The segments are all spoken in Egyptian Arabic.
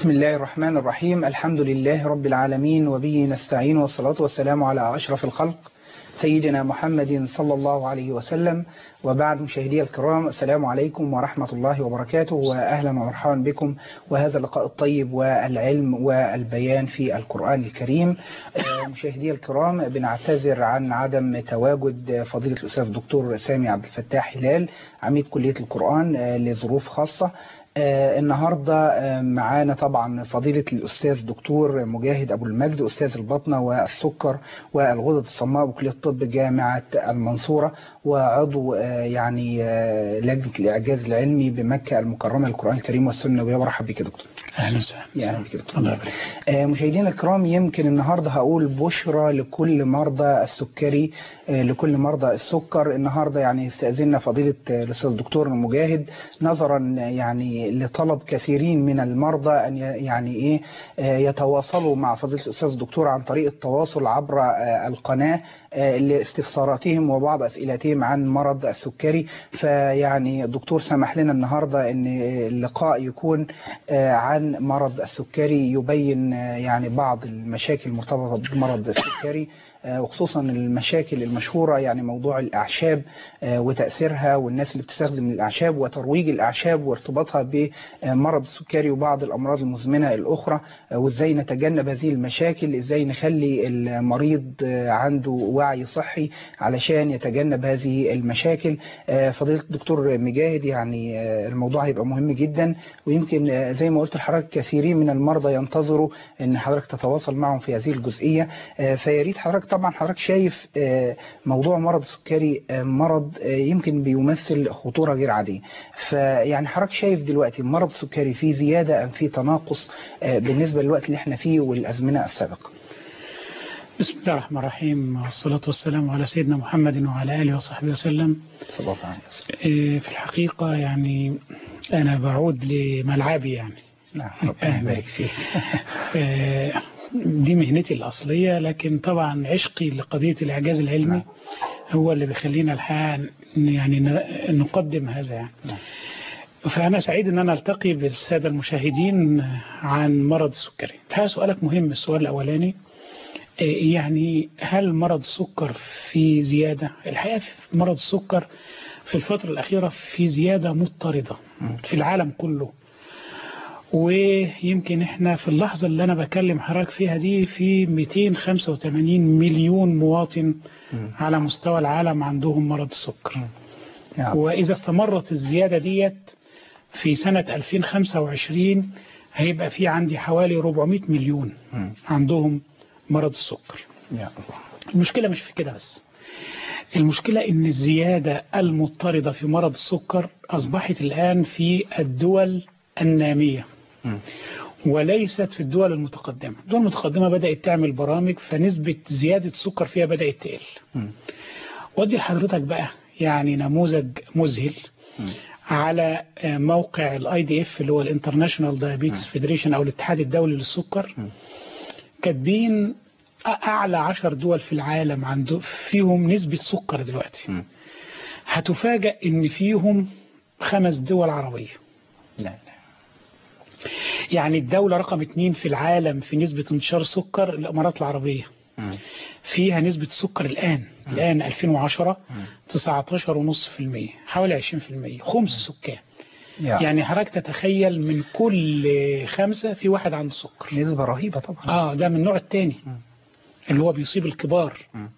بسم الله الرحمن الرحيم الحمد لله رب العالمين وبه نستعين والصلاة والسلام على أشرف الخلق سيدنا محمد صلى الله عليه وسلم وبعد مشاهدي الكرام السلام عليكم ورحمة الله وبركاته وأهلا ومرحبا بكم وهذا اللقاء الطيب والعلم والبيان في القرآن الكريم مشاهدي الكرام بنعتذر عن عدم تواجد فضيلة الأستاذ الدكتور سامي عبد الفتاح هلال عميد كلية القرآن لظروف خاصة آه النهاردة آه معانا طبعا فضيلة الأستاذ دكتور مجاهد أبو المجد أستاذ البطنة والسكر والغدد الصماء بكلية الطب جامعة المنصورة وعضو آه يعني لجنة الإعجاز العلمي بمكة المكرمة للقرآن الكريم والسنة ويا مرحبا بك دكتور أهلا وسهلا يعني بك دكتور مشاهدينا الكرام يمكن النهاردة هقول بشرى لكل مرضى السكري لكل مرضى السكر النهاردة يعني استأذنا فضيلة الأستاذ الدكتور مجاهد نظرا يعني لطلب كثيرين من المرضى أن يعني إيه يتواصلوا مع فضيلة الأستاذ الدكتور عن طريق التواصل عبر القناة لاستفساراتهم وبعض أسئلتهم عن مرض السكري فيعني الدكتور سمح لنا النهاردة أن اللقاء يكون عن مرض السكري يبين يعني بعض المشاكل المرتبطة بمرض السكري وخصوصا المشاكل المشهورة يعني موضوع الأعشاب وتأثيرها والناس اللي بتستخدم الأعشاب وترويج الأعشاب وارتباطها بمرض السكري وبعض الأمراض المزمنة الأخرى وإزاي نتجنب هذه المشاكل إزاي نخلي المريض عنده وعي صحي علشان يتجنب هذه المشاكل فضيلة الدكتور مجاهد يعني الموضوع هيبقى مهم جدا ويمكن زي ما قلت لحضرتك كثيرين من المرضى ينتظروا ان حضرتك تتواصل معهم في هذه الجزئية فياريت حضرتك طبعا حضرتك شايف موضوع مرض السكري مرض يمكن بيمثل خطورة غير عادية فيعني حضرتك شايف دلوقتي مرض السكري فيه زيادة أم فيه تناقص بالنسبة للوقت اللي احنا فيه والأزمنة السابقة بسم الله الرحمن الرحيم والصلاة والسلام على سيدنا محمد وعلى آله وصحبه وسلم صلى الله عليه وسلم في الحقيقة يعني أنا بعود لملعبي يعني نعم ربنا يبارك فيك دي مهنتي الأصلية لكن طبعا عشقي لقضية الإعجاز العلمي هو اللي بيخلينا الحقيقة يعني نقدم هذا يعني فأنا سعيد أن أنا ألتقي بالسادة المشاهدين عن مرض السكري الحقيقة سؤالك مهم السؤال الأولاني يعني هل مرض السكر في زيادة الحقيقة في مرض السكر في الفترة الأخيرة في زيادة مضطردة في العالم كله ويمكن احنا في اللحظة اللي انا بكلم حضرتك فيها دي في 285 مليون مواطن على مستوى العالم عندهم مرض السكر واذا استمرت الزيادة ديت في سنة 2025 هيبقى في عندي حوالي 400 مليون عندهم مرض السكر المشكلة مش في كده بس المشكلة ان الزيادة المضطردة في مرض السكر اصبحت الان في الدول النامية وليست في الدول المتقدمة الدول المتقدمة بدأت تعمل برامج فنسبة زيادة السكر فيها بدأت تقل ودي لحضرتك بقى يعني نموذج مذهل على موقع الاي دي اف اللي هو الانترناشونال دايابيتس فيدريشن او الاتحاد الدولي للسكر كاتبين اعلى عشر دول في العالم عنده فيهم نسبة سكر دلوقتي هتفاجأ ان فيهم خمس دول عربية نعم يعني الدولة رقم اتنين في العالم في نسبة انتشار السكر الإمارات العربية فيها نسبة السكر الآن الآن 2010 19.5% حوالي 20% خمس سكان يعني حضرتك تتخيل من كل خمسة في واحد عنده سكر نسبة رهيبة طبعا اه ده من النوع الثاني اللي هو بيصيب الكبار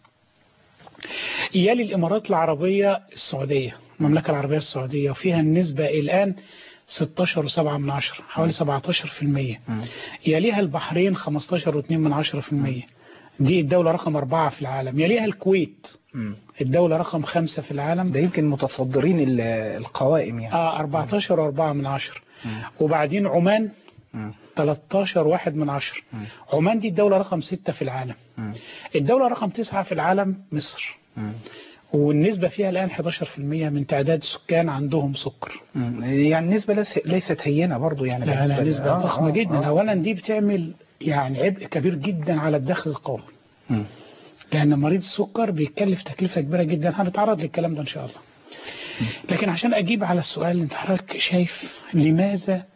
يلي الإمارات العربية السعودية المملكة العربية السعودية وفيها النسبة الآن 16 و7 من عشرة حوالي 17% يليها البحرين 15 و2 من عشرة في المية دي الدولة رقم أربعة في العالم يليها الكويت الدولة رقم خمسة في العالم ده يمكن متصدرين القوائم يعني آه 14 وأربعة من عشرة وبعدين عمان 13 واحد من عشر عمان دي الدولة رقم ستة في العالم الدولة رقم تسعة في العالم مصر والنسبة فيها الآن 11% من تعداد السكان عندهم سكر يعني نسبة ليست هينة برضو يعني لا لا نسبة آه ضخمة آه جدا آه أولا دي بتعمل يعني عبء كبير جدا على الدخل القومي لأن مريض السكر بيكلف تكلفة كبيرة جدا هنتعرض للكلام ده إن شاء الله لكن عشان أجيب على السؤال اللي انت حضرتك شايف لماذا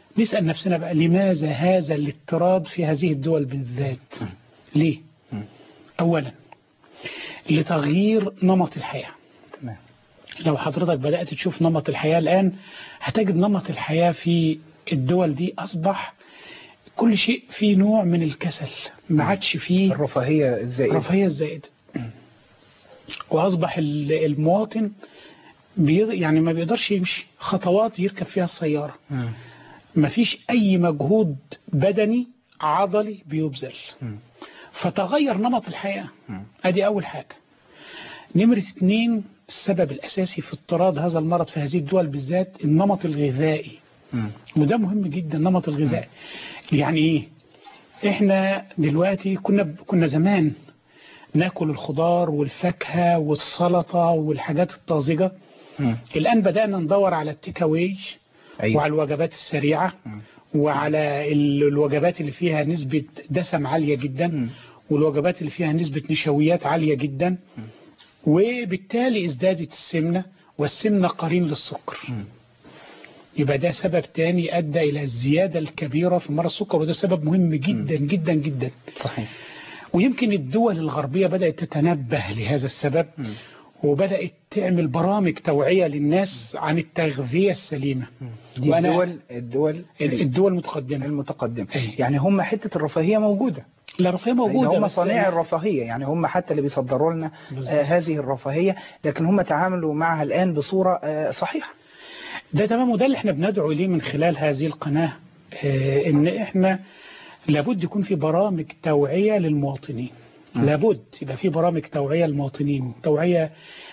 نسأل نفسنا بقى لماذا هذا الاضطراد في هذه الدول بالذات ليه أولا لتغيير نمط الحياة تمام لو حضرتك بدأت تشوف نمط الحياة الآن هتجد نمط الحياة في الدول دي أصبح كل شيء فيه نوع من الكسل ما عادش فيه الرفاهية الزائدة الرفاهية الزائدة وأصبح ال- المواطن بيض... يعني ما بيقدرش يمشي خطوات يركب فيها السيارة مم. ما فيش أي مجهود بدني عضلي بيبذل مم. فتغير نمط الحياة مم. ادي اول حاجة نمرة اتنين السبب الاساسي في اضطراد هذا المرض في هذه الدول بالذات النمط الغذائي مم. وده مهم جدا النمط الغذائي يعني ايه احنا دلوقتي كنا كنا زمان ناكل الخضار والفاكهة والسلطة والحاجات الطازجة مم. الآن بدأنا ندور على التيك أواي أيوة. وعلى الوجبات السريعة مم. وعلى ال- الوجبات اللي فيها نسبة دسم عالية جدا مم. والوجبات اللي فيها نسبة نشويات عالية جدا وبالتالي ازدادت السمنة والسمنة قرين للسكر مم. يبقى ده سبب تاني أدى إلى الزيادة الكبيرة في مرض السكر وده سبب مهم جدا جدا جدا صحيح ويمكن الدول الغربية بدأت تتنبه لهذا السبب مم. وبدأت تعمل برامج توعية للناس عن التغذية السليمة دي وأنا- الدول الدول الدول المتقدمة المتقدمة أي. يعني هم حتة الرفاهية موجودة لا رفاهية يعني موجودة هم بس صانع الرفاهية يعني هم حتى اللي بيصدروا لنا بالظبط. آه هذه الرفاهية لكن هم تعاملوا معها الآن بصورة آه صحيحة ده تمام وده اللي احنا بندعو إليه من خلال هذه القناة آه، إن احنا لابد يكون في برامج توعية للمواطنين لابد يبقى في برامج توعية للمواطنين توعية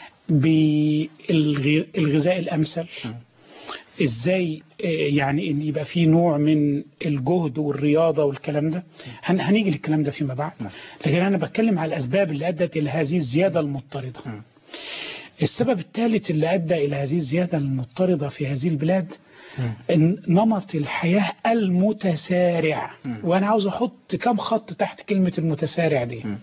بالغذاء الأمثل ازاي آه، يعني ان يبقى في نوع من الجهد والرياضة والكلام ده هن هنيجي للكلام ده فيما بعد نعم. لكن انا بتكلم على الاسباب اللي ادت الى هذه الزيادة المضطردة مم. السبب الثالث اللي ادى الى هذه الزيادة المضطردة في هذه البلاد مم. إن نمط الحياة المتسارع مم. وانا عاوز احط كم خط تحت كلمة المتسارع دي مم.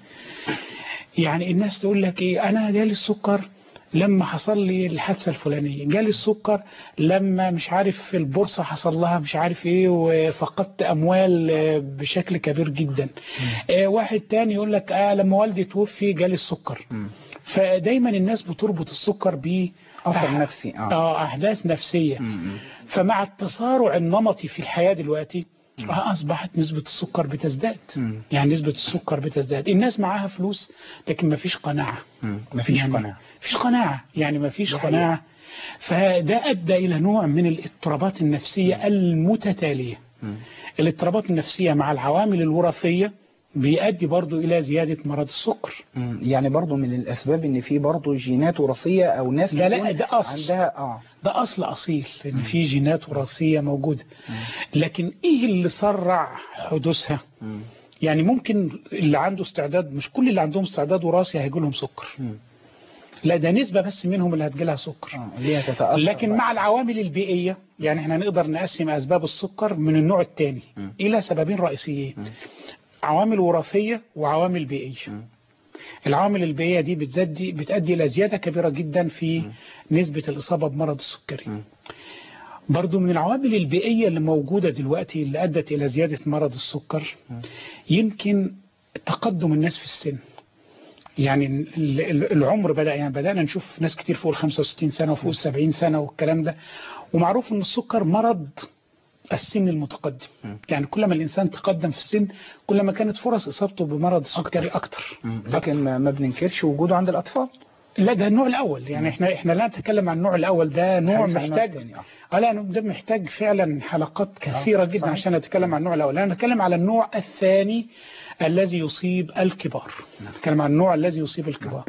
يعني الناس تقول لك ايه انا جالي السكر لما حصل لي الحادثة الفلانية جالي السكر لما مش عارف في البورصة حصل لها مش عارف ايه وفقدت اموال آه، بشكل كبير جدا آه، واحد تاني يقول لك اه لما والدي توفي جالي السكر مم. فدايما الناس بتربط السكر ب أثر نفسي آه. اه احداث نفسية مم. فمع التسارع النمطي في الحياة دلوقتي أصبحت نسبة السكر بتزداد مم. يعني نسبة السكر بتزداد الناس معاها فلوس لكن ما فيش قناعة مم. مفيش يعني قناعة مفيش قناعة يعني ما فيش ده حقيقي. قناعة فده أدى إلى نوع من الاضطرابات النفسية المتتالية مم. الاضطرابات النفسية مع العوامل الوراثية بيؤدي برضو إلى زيادة مرض السكر مم. يعني برضو من الأسباب إن في برضو جينات وراثية أو ناس لا، لا، بتكون ده أصل. عندها آه ده أصل أصيل إن في جينات وراثية موجودة لكن إيه اللي سرع حدوثها مم. يعني ممكن اللي عنده استعداد مش كل اللي عندهم استعداد وراثي هيجي لهم سكر مم. لا ده نسبة بس منهم اللي هتجي لها سكر آه. اللي هي تتأثر لكن بقى. مع العوامل البيئية يعني احنا نقدر نقسم أسباب السكر من النوع الثاني مم. إلى سببين رئيسيين مم. عوامل وراثية وعوامل بيئية مم. العوامل البيئية دي بتزدي بتؤدي إلى زيادة كبيرة جدا في نسبة الإصابة بمرض السكري مم. برضو من العوامل البيئية اللي موجودة دلوقتي اللي أدت إلى زيادة مرض السكر يمكن تقدم الناس في السن يعني ال- ال- العمر بدأ يعني بدأنا نشوف ناس كتير فوق ال 65 سنة وفوق ال 70 سنة والكلام ده ومعروف ان السكر مرض السن المتقدم مم. يعني كل ما الإنسان تقدم في السن كل ما كانت فرص إصابته بمرض السكري أكتر مم. لكن ما ما بننكرش وجوده عند الأطفال لا ده النوع الأول يعني احنا احنا لا نتكلم عن النوع الأول ده نوع حديث عن النوع محتاج الثاني، آه. اه لا ده محتاج فعلا حلقات كثيرة آه، جدا صحيح. عشان نتكلم عن النوع الأول أنا نتكلم على النوع الثاني الذي يصيب الكبار نتكلم عن النوع الذي يصيب الكبار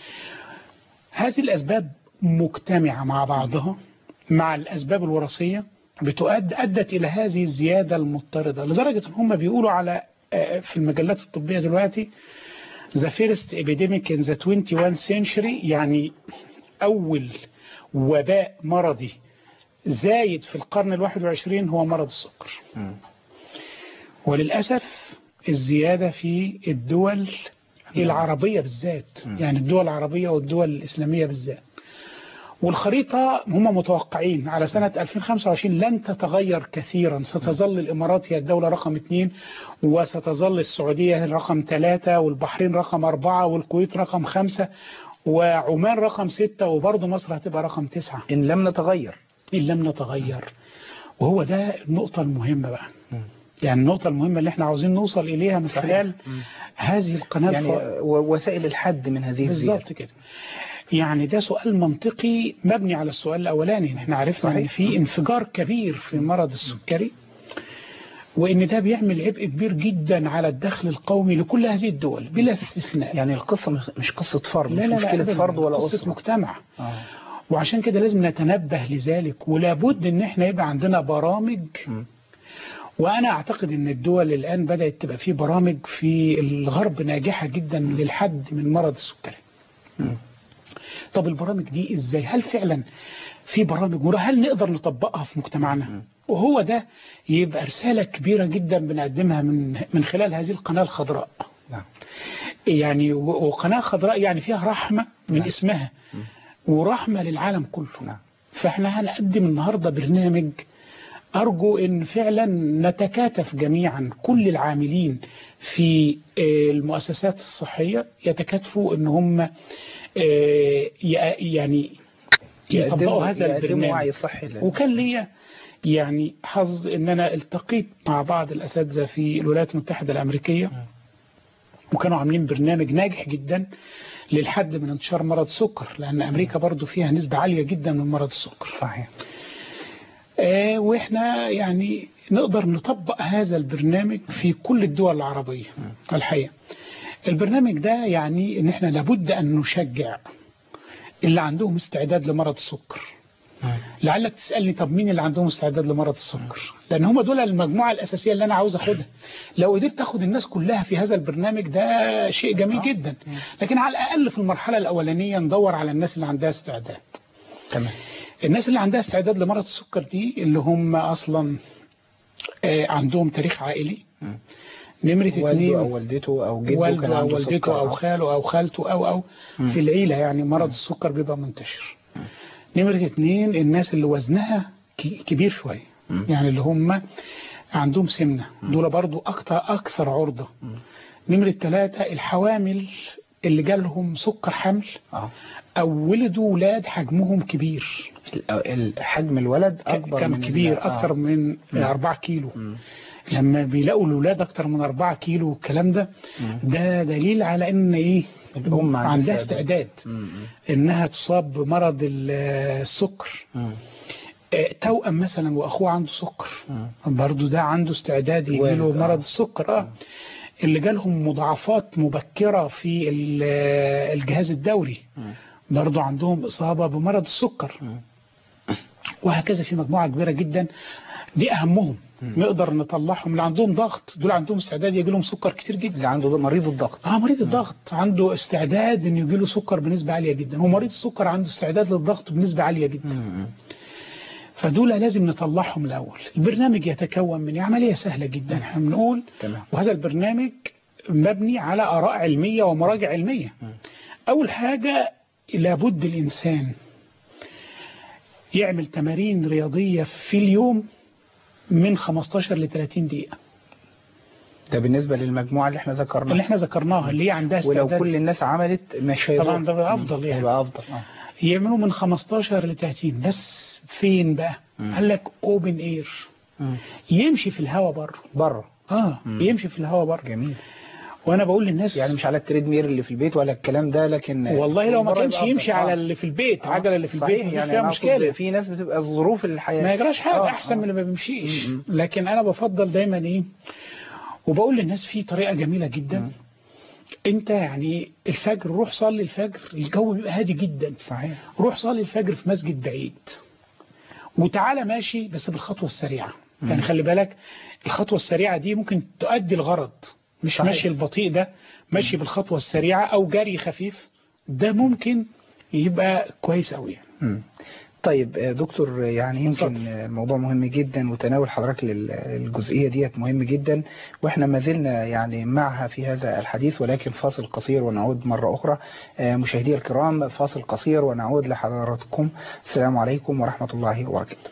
هذه الأسباب مجتمعة مع بعضها مع الأسباب الوراثية بتؤد أدت إلى هذه الزيادة المضطردة لدرجة أن هم بيقولوا على آه، في المجلات الطبية دلوقتي the first epidemic in the 21 century يعني أول وباء مرضي زايد في القرن الواحد وعشرين هو مرض السكر مم. وللأسف الزيادة في الدول العربية بالذات يعني الدول العربية والدول الإسلامية بالذات والخريطة هم متوقعين على سنة 2025 لن تتغير كثيرا ستظل الإمارات هي الدولة رقم اثنين وستظل السعودية رقم ثلاثة والبحرين رقم أربعة والكويت رقم خمسة وعمان رقم ستة وبرضه مصر هتبقى رقم تسعة إن لم نتغير إن لم نتغير وهو ده النقطة المهمة بقى يعني النقطة المهمة اللي احنا عاوزين نوصل إليها من خلال هذه القناة يعني وسائل الحد من هذه بالظبط كده يعني ده سؤال منطقي مبني على السؤال الأولاني احنا عرفنا ان في انفجار كبير في مرض السكري وان ده بيعمل عبء كبير جدا على الدخل القومي لكل هذه الدول بلا استثناء يعني القصة مش قصة فرد لا مش لا مشكلة لا فرد ولا قصة أسرة مجتمع آه. وعشان كده لازم نتنبه لذلك ولابد ان احنا يبقى عندنا برامج م. وانا اعتقد ان الدول الان بدات تبقى في برامج في الغرب ناجحه جدا للحد من مرض السكري طب البرامج دي ازاي هل فعلا في برامج وهل نقدر نطبقها في مجتمعنا وهو ده يبقى رساله كبيره جدا بنقدمها من من خلال هذه القناه الخضراء نعم يعني و- وقناه خضراء يعني فيها رحمه من نعم. اسمها ورحمه للعالم كله نعم. فاحنا هنقدم النهارده برنامج أرجو أن فعلا نتكاتف جميعا كل العاملين في آه، المؤسسات الصحية يتكاتفوا أن هم آه، ي- يعني يطبقوا هذا يقدموا وعي البرنامج صحي لل- وكان ليا يعني حظ ان انا التقيت مع بعض الاساتذه في الولايات المتحده الامريكيه وكانوا عاملين برنامج ناجح جدا للحد من انتشار مرض السكر لان امريكا برضو فيها نسبه عاليه جدا من مرض السكر صحيح آه، واحنا يعني نقدر نطبق هذا البرنامج في كل الدول العربية الحقيقة البرنامج ده يعني ان احنا لابد ان نشجع اللي عندهم استعداد لمرض السكر لعلك تسألني طب مين اللي عندهم استعداد لمرض السكر لان هم دول المجموعة الاساسية اللي انا عاوز اخدها لو قدرت تاخد الناس كلها في هذا البرنامج ده شيء جميل جدا لكن على الاقل في المرحلة الاولانية ندور على الناس اللي عندها استعداد تمام الناس اللي عندها استعداد لمرض السكر دي اللي هم اصلا آه، عندهم تاريخ عائلي نمرة والده اتنين أو والدته أو جده كان والده او عنده والدته سكر. او خاله او خالته او او في العيلة يعني مرض السكر بيبقى منتشر نمرة اتنين الناس اللي وزنها ك- كبير شوية يعني اللي هم عندهم سمنة دول برضو أكتر أكثر عرضة نمرة ثلاثة الحوامل اللي جالهم سكر حمل آه. أو ولدوا ولاد حجمهم كبير ال- ال- حجم الولد أكبر كان من كبير ال- آه. أكثر من 4 كيلو لما بيلاقوا الولاد أكتر من 4 كيلو والكلام ده ده دليل على إن إيه الأم عندها عندها استعداد. استعداد إنها تصاب بمرض ال- السكر مم. آه، توأم مثلا وأخوه عنده سكر برضو ده عنده استعداد يجيله والد، آه. مرض السكر اه اللي جالهم مضاعفات مبكرة في ال- الجهاز الدوري برضو عندهم إصابة بمرض السكر وهكذا في مجموعة كبيرة جدا دي أهمهم نقدر نطلعهم اللي عندهم ضغط دول عندهم استعداد يجي لهم سكر كتير جدا اللي عنده مريض الضغط اه مريض الضغط عنده استعداد انه يجي له سكر بنسبة عالية جدا ومريض السكر عنده استعداد للضغط بنسبة عالية جدا فدول لازم نطلعهم الأول البرنامج يتكون من عملية سهلة جدا احنا بنقول تمام. وهذا البرنامج مبني على آراء علمية ومراجع علمية أول حاجة لابد الإنسان يعمل تمارين رياضية في اليوم من 15 ل 30 دقيقة ده بالنسبة للمجموعة اللي احنا اللي ذكرناها احنا ذكرناها اللي هي عندها ولو استعداد كل الناس عملت مش هيضر طبعا ده أفضل يعني هيبقى أفضل آه. يعملوا من 15 ل 30 بس فين بقى قال لك اوبن اير مم. يمشي في الهواء بره بره اه يمشي في الهواء بره جميل وانا بقول للناس يعني مش على التريد مير اللي في البيت ولا الكلام ده لكن والله لو ما بره كانش يبقى يمشي أفضل. على آه. اللي في البيت آه. عجله اللي في البيت صحيح مفيش يعني فيها أنا أقصد مشكله في ناس بتبقى ظروف الحياة ما يجراش حاجه آه، احسن آه. من اللي ما بيمشيش م- م. لكن انا بفضل دايما ايه وبقول للناس في طريقه جميله جدا انت يعني الفجر روح صلي الفجر الجو بيبقى هادي جدا صحيح روح صلي الفجر في مسجد بعيد وتعالى ماشي بس بالخطوة السريعة يعني خلي بالك الخطوة السريعة دي ممكن تؤدي الغرض مش صحيح. ماشي البطيء ده ماشي بالخطوة السريعة أو جري خفيف ده ممكن يبقى كويس أوي يعني. مم. طيب دكتور يعني يمكن الموضوع مهم جدا وتناول حضرتك للجزئية ديت مهم جدا واحنا ما زلنا يعني معها في هذا الحديث ولكن فاصل قصير ونعود مرة أخرى مشاهدي الكرام فاصل قصير ونعود لحضراتكم السلام عليكم ورحمة الله وبركاته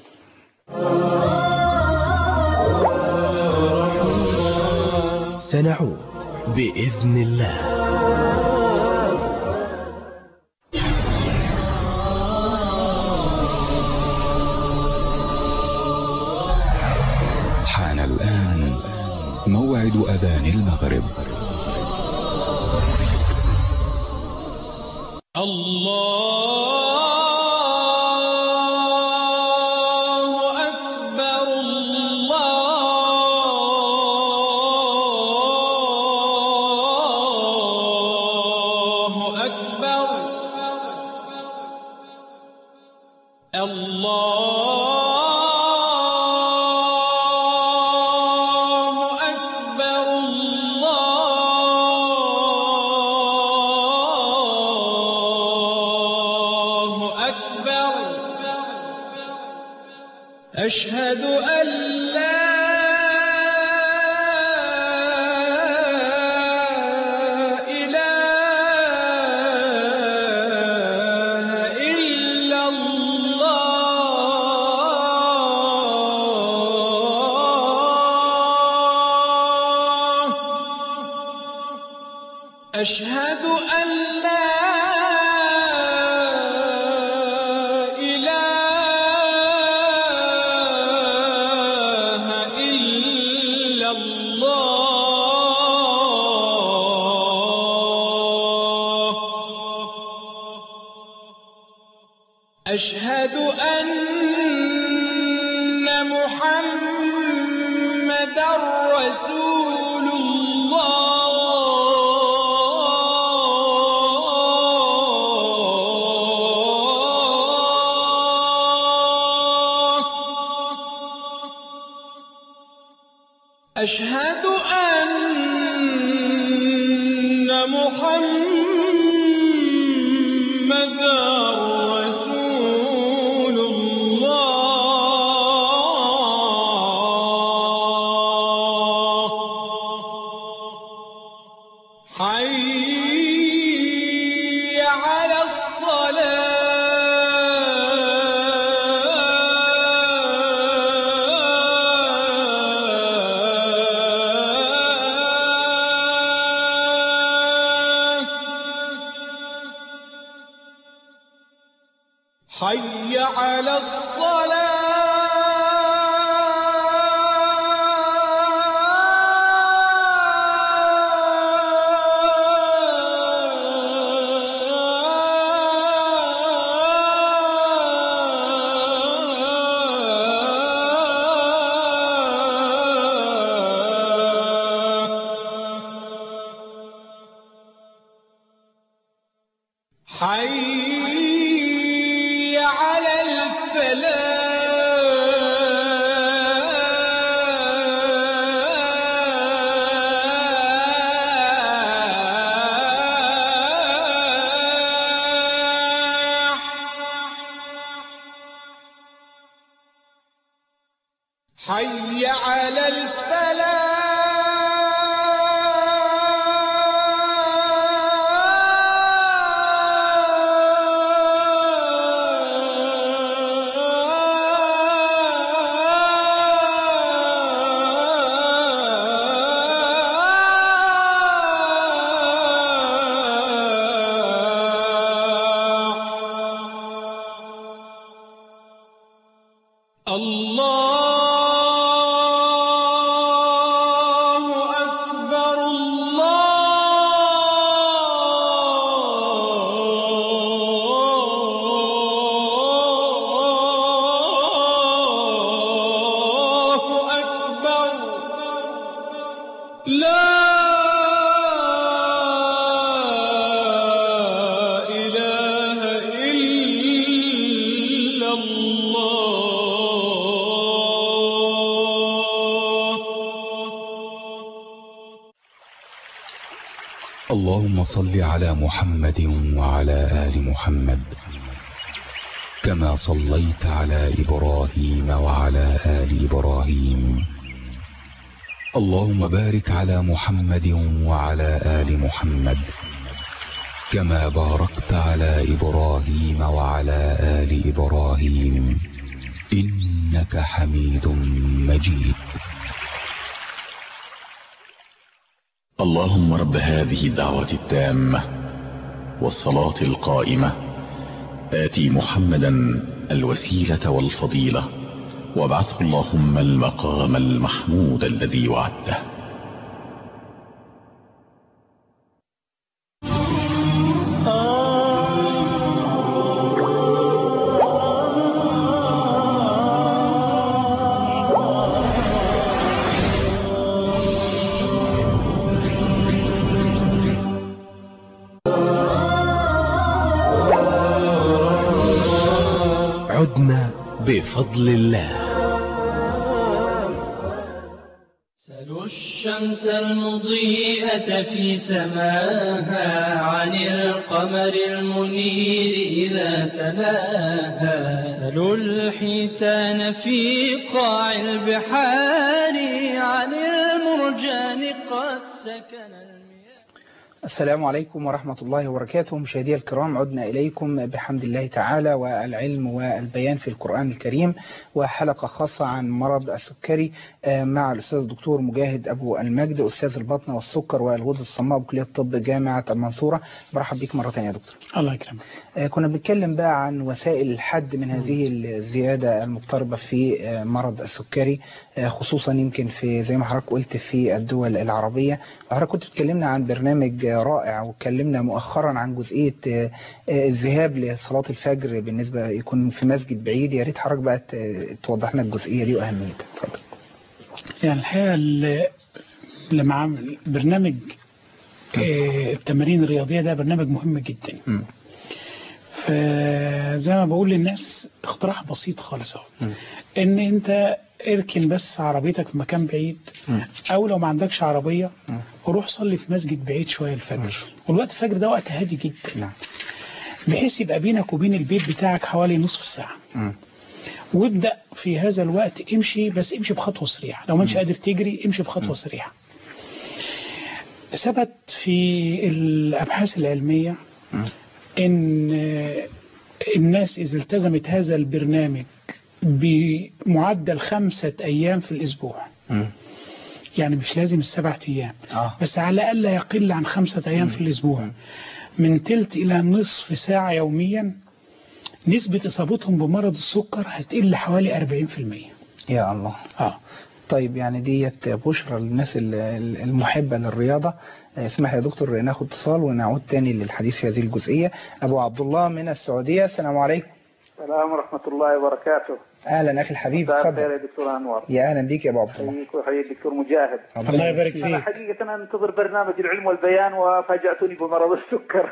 سنعود بإذن الله حان الآن موعد أذان المغرب الله أكبر الله أكبر الله أكبر الله أكبر أشهد أن لا إله إلا الله أشهد أن لا إله إلا الله أشهد أن محمد رسول الله أشهد أن محمد رسول الله حي على الصلاة حي على الصلاة حي على الفلاح حي على الله أكبر الله أكبر لا إله إلا الله اللهم صل على محمد وعلى آل محمد كما صليت على إبراهيم وعلى آل إبراهيم اللهم بارك على محمد وعلى آل محمد كما باركت على إبراهيم وعلى آل إبراهيم إنك حميد مجيد اللهم رب هذه الدعوة التامة والصلاة القائمة آتي محمدا الوسيلة والفضيلة وابعثه اللهم المقام المحمود الذي وعدته عدنا بفضل الله سلوا الشمس المضيئة في سماها عن القمر المنير إذا تلاها سلوا الحيتان في قاع البحار عن المرجان قد سكن المياه السلام عليكم ورحمة الله وبركاته مشاهدي الكرام عدنا إليكم بحمد الله تعالى والعلم والبيان في القرآن الكريم وحلقة خاصة عن مرض السكري آه، مع الأستاذ الدكتور مجاهد أبو المجد أستاذ البطن والسكر والغدد الصماء بكلية الطب جامعة المنصورة مرحب بك مرة ثانية يا دكتور الله يكرمك آه، كنا بنتكلم بقى عن وسائل الحد من هذه الزيادة المضطربة في آه، مرض السكري آه، خصوصا يمكن في زي ما حضرتك قلت في الدول العربية وحضرتك كنت بتكلمنا عن برنامج آه، رائع واتكلمنا مؤخرا عن جزئية آه، آه، الذهاب لصلاة الفجر بالنسبة يكون في مسجد بعيد يا ريت حضرتك بقى ت- توضح لنا الجزئية دي وأهميتها اتفضل يعني الحقيقة ال- لما عمل برنامج آه، التمارين الرياضية ده برنامج مهم جدا مم. فزي ما بقول للناس اقتراح بسيط خالص اهو مم. ان انت اركن بس عربيتك في مكان بعيد مم. او لو ما عندكش عربية مم. وروح صلي في مسجد بعيد شوية الفجر والوقت الفجر ده وقت هادي جدا نعم بحيث يبقى بينك وبين البيت بتاعك حوالي نصف ساعة مم. وابدأ في هذا الوقت امشي بس امشي بخطوة سريعة لو ما انتش قادر تجري امشي بخطوة سريعة ثبت في الأبحاث العلمية مم. ان الناس إذا التزمت هذا البرنامج بمعدل خمسة أيام في الأسبوع مم. يعني مش لازم السبعة أيام آه. بس على الأقل يقل عن خمسة أيام في الأسبوع من تلت إلى نصف ساعة يوميا نسبة إصابتهم بمرض السكر هتقل حوالي 40% يا الله آه. طيب يعني ديت بشرى للناس ال- ال- المحبة للرياضة آه، اسمح يا دكتور ناخد اتصال ونعود تاني للحديث في هذه الجزئية أبو عبد الله من السعودية السلام عليكم السلام ورحمة الله وبركاته أهلا أخي الحبيب مساء الخير اتفضل يا دكتور أنور يا أهلا بيك يا أبو عبد الله حييك وحيي الدكتور مجاهد الله يبارك أنا فيك حقيقة أنتظر برنامج العلم والبيان وفاجأتني بمرض السكر